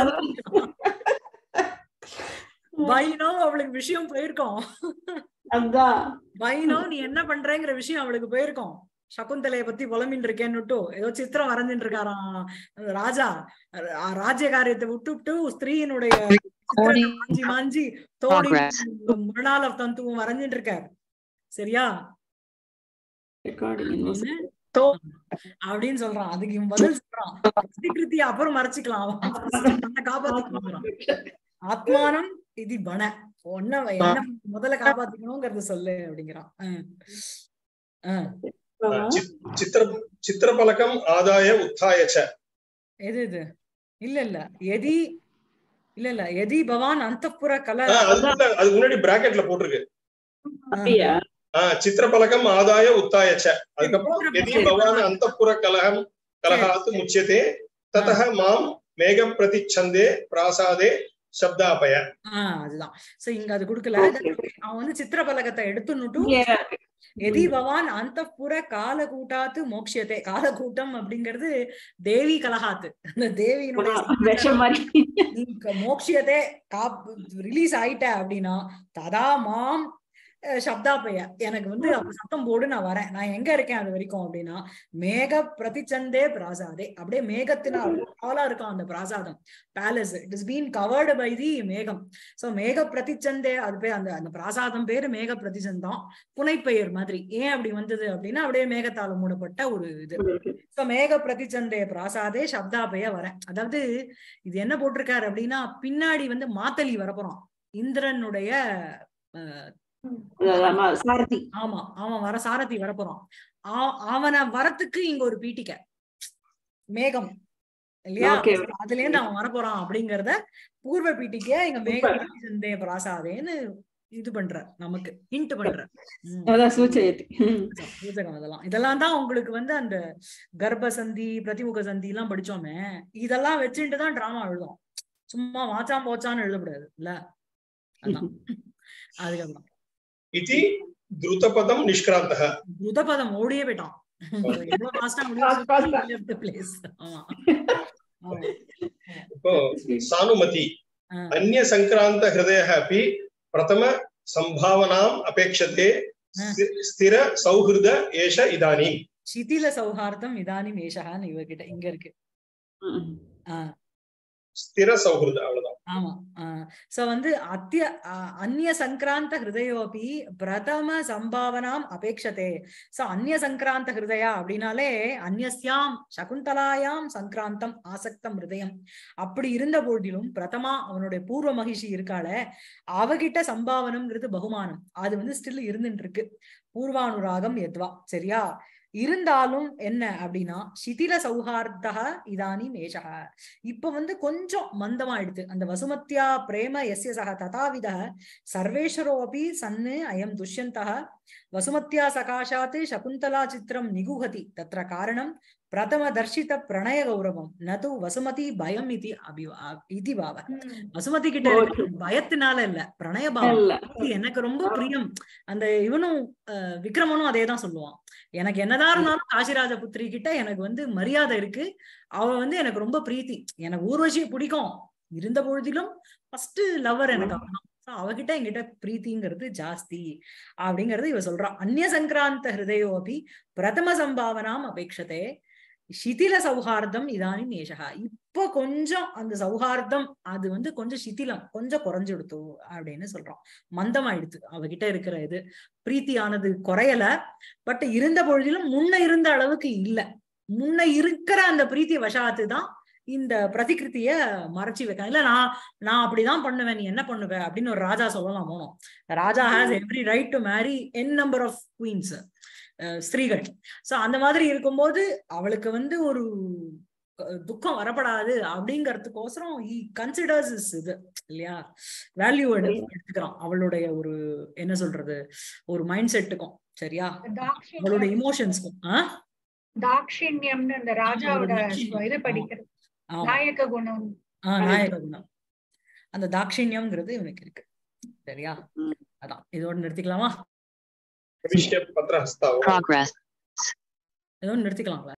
பைனோ அவளுக்கு விஷயம் போயிருக்கோம் அதான் பைனோ நீ என்ன பண்றேங்கிற விஷயம் அவளுக்கு போயிருக்கோம் சகுந்தலைய பத்தி புலம்பின்னு இருக்கேன்னுட்டு ஏதோ சித்திரம் வரைஞ்சிட்டு இருக்காராம் ராஜா ரா- ராஜ்ய காரியத்தை விட்டுவிட்டு ஸ்திரீயினுடைய சித்திரத்தை மாஞ்சி மாஞ்சி தோடி Progress. முரணால தந்துவும் வரைஞ்சிட்டு இருக்காரு சரியா ரெக்கார்டிங் அப்படின்னு அப்படின்னு சொல்றான் அதுக்கு இவன் பதில் சொல்றான் பிரதிகிருதி அப்புறம் மறைச்சுக்கலாம் அவன் தன்னை காப்பாத்திக்கலாம் ஆத்மானம் இது பண ஒன்ன என்ன முதல்ல காப்பாத்திக்கணுங்கிறத சொல்லு அப்படிங்கிறான் அஹ். அஹ். சித்- சித்திர சித்திரபலகம் ஆதாய உத்தாய ச எது இது இல்ல இல்ல எதி இல்ல இல்ல எதி பவான் அந்தப்புற கல அஹ், அது இல்ல, அது முன்னாடி பிராக்கெட்ல போட்டிருக்கு அப்படியா அஹ், சித்திரபலகம் ஆதாய உத்தாய ச அதுக்கப்புறம் எதி பவான் அந்தப்புர கலகம் கலகாத்து முச்சியதே ததः மாம் மேக பிரதிச்சந்தே பிராசாதே சப்தாபய ஆஹ் அதுதான் சோ இங்க அது குடுக்கல Okay. அவன் வந்து சித்திரபலகத்தை எடுத்துன்னுட்டு இங்க எதி பவான் அந்தப்புற காலகூட்டாத்து மோக்ஷியத்தை காலகூட்டம் அப்படிங்கிறது தேவி கலகாத்து அந்த தேவியினுடைய விஷம் மாதிரி நீ க- மோக்ஷியத்தை காப் ரிலீஸ் ஆயிட்ட அப்படின்னா ததா மாம் அஹ் சப்தாபய எனக்கு வந்து அப்ப சத்தம் போடு நான் வரேன் நான் எங்க இருக்கேன் அது வரைக்கும் அப்படின்னா மேக பிரதிச்சந்தே பிராசாதே அப்படியே மேகத்தினால் ஆலா இருக்கும் அந்த பிராசாதம் palace it is been covered by the மேகம் சோ மேக பிரதிச்சந்தே அது பேர் அந்த அந்த பிராசாதம் பேரு மேக பிரதிச்சந்தம் புனைப்பெயர் மாதிரி ஏன் அப்படி வந்தது அப்படின்னா அப்படியே மேகத்தால மூடப்பட்ட ஒரு இது சோ மேக பிரதிச்சந்தே பிராசாதே சப்தாபய வரேன் அதாவது இது என்ன போட்டிருக்காரு அப்படின்னா பின்னாடி வந்து மாத்தலி வரப்போறான் இந்திரனுடைய அஹ், ஆமா, சாரதி ஆமா அவன் வர சாரதி வரப்போறான் ஆ- அவனை வரத்துக்கு இங்க ஒரு பீட்டிக்க மேகம் இல்லையா Okay. அதுல இருந்து அவன் வரப்போறான் அப்படிங்கறத பூர்வ பீட்டிக்கே இங்க மேக Super. பிரதிச்சந்தே பிராசாதேன்னு இது பண்ற நமக்கு ஹிண்ட் பண்ற ம். அதான் சூச்சயத்தி ம். சூசகம் அதெல்லாம் இதெல்லாம் தான் உங்களுக்கு வந்து அந்த கர்ப்ப சந்தி பிரதிமுக சந்தி எல்லாம் படிச்சோமே இதெல்லாம் வச்சுட்டு தான் டிராமா எழுதும் சும்மா வாச்சாம் போச்சான்னு எழுதக்கூடாது இல்ல அதான் அதுக்கப்புறம் इति द्रुतपदं निष्क्रान्तः புதபதம் ஓடியே போயிட்டான் எவ்வளவு ஃபாஸ்டா Fast, fast ஆ. முடியும் பிளேஸ் ஆமா ஆமா. இப்போ सानुमति ஆ. अन्य संक्रांत हृदयः अपि प्रथम संभावनाम् अपेक्षते स्थि- स्थिर सौहृद एष इदानीम् சிதில சௌஹார்தம் இதானி மேஷகான்னு இவகிட்ட இங்க இருக்கு ம். ஆஹ் स्थिर सौहृद அவ்வளவுதான் ஆமா சோ வந்து அத்திய அஹ், அந்நிய சங்கிராந்த ஹிருதயோபி பிரதம சம்பாவனாம் அபேட்சதே சோ அந்நிய சங்கிராந்த ஹிருதயா அப்படின்னாலே அந்நியஸ்யாம் சகுந்தலாயாம் சங்கிராந்தம் ஆசக்தம் ஹிருதயம் அப்படி இருந்த போதிலும் பிரதமா அவனுடைய பூர்வ மகிஷி இருக்காளே அவகிட்ட சம்பாவனம்ங்கிறது பகுமானம் அது வந்து ஸ்டில் இருந்துட்டு இருக்கு பூர்வானுராகம் எத்வா சரியா இருந்தாலும் என்ன அப்படின்னா சிதில சௌஹார்த்தா இதானி மேஷக இப்ப வந்து கொஞ்சம் மந்தமாயிடுது அந்த வசுமத்யா பிரேம எஸ்ய சக ததாவித சர்வேஸ்வரோபி சன்னு அயம் துஷ்யந்தः வசுமத்யா சகாஷாத் சகுந்தலா சித்திரம் நிகுஹதி தத்ர காரணம் பிரதம தர்ஷித பிரணய கௌரவம் நது வசுமதி பயம் இது அபி இது பாவ வசுமதி கிட்ட இருக்கிற பயத்தினால இல்ல பிரணய பாவம் இல்ல இது எனக்கு ரொம்ப பிரியம் அந்த இவனும் அஹ், விக்ரமனும் அதேதான் சொல்லுவான் எனக்கு என்னதான் இருந்தாலும் காசிராஜ புத்திரி கிட்ட எனக்கு வந்து மரியாதை இருக்கு அவ வந்து எனக்கு ரொம்ப பிரீத்தி எனக்கு ஊர்வசியை பிடிக்கும் இருந்த பொழுதிலும் ஃபர்ஸ்ட் லவர் எனக்கு அவதான் So, அவகிட்ட என்கிட்ட பிரீத்திங்கிறது ஜாஸ்தி அப்படிங்கறது இவ சொல்றா அந்நிய சங்கிராந்த ஹிருதயோபி பிரதம சம்பாவனாம் அபேட்சதே சிதில சௌஹார்தம் இதானி ஏஷகா இப்போ கொஞ்சம் அந்த சௌஹார்தம் அது வந்து கொஞ்சம் சிதிலம் கொஞ்சம் குறைஞ்சுடுத்து அப்படின்னு சொல்றோம் மந்தமாயிடுத்து அவகிட்ட இருக்கிற இது பிரீத்தியானது குறையல பட் இருந்த பொழுதிலும் முன்ன இருந்த அளவுக்கு இல்ல முன்ன இருக்கிற அந்த பிரீத்தி வசாத்து தான் இந்த பிரதிகிருத்திய மறைச்சு வைக்க இல்ல நான் நான் அப்படிதான் பண்ணுவேன் நீ என்ன பண்ணுவ அப்படின்னு ஒரு ராஜா சொல்லலாம் போனோம் raja has every right to marry n number of queens ஸ்திரீகள் சோ அந்த மாதிரி இருக்கும்போது அவளுக்கு வந்து ஒரு அஹ், துக்கம் வரப்படாது அப்படிங்கறதுக்கோசரம் ஈ கன்சிடர்ஸ் இஸ் இது இல்லையா வேல்யூ எடுத்துக்கிறான் அவளுடைய ஒரு என்ன சொல்றது ஒரு மைண்ட் செட்டுக்கும் சரியா அவளோட தாக்ஷிண்யம் இமோஷன்ஸ்க்கும் ஆஹ் தாக்ஷிண்யம்னு அந்த ராஜாவோட தாக்ஷிண்யம். இது படிக்கிறது ஆமா நாயக குணம் ஆஹ் நாயக குணம் அந்த தாட்சிணியம்ங்கிறது இவனுக்கு இருக்கு சரியா ம். அதான் இதோட நிறுத்திக்கலாமா भविष्य पत्रहस्तावः Progress. இதோட நிறுத்திக்கலாம்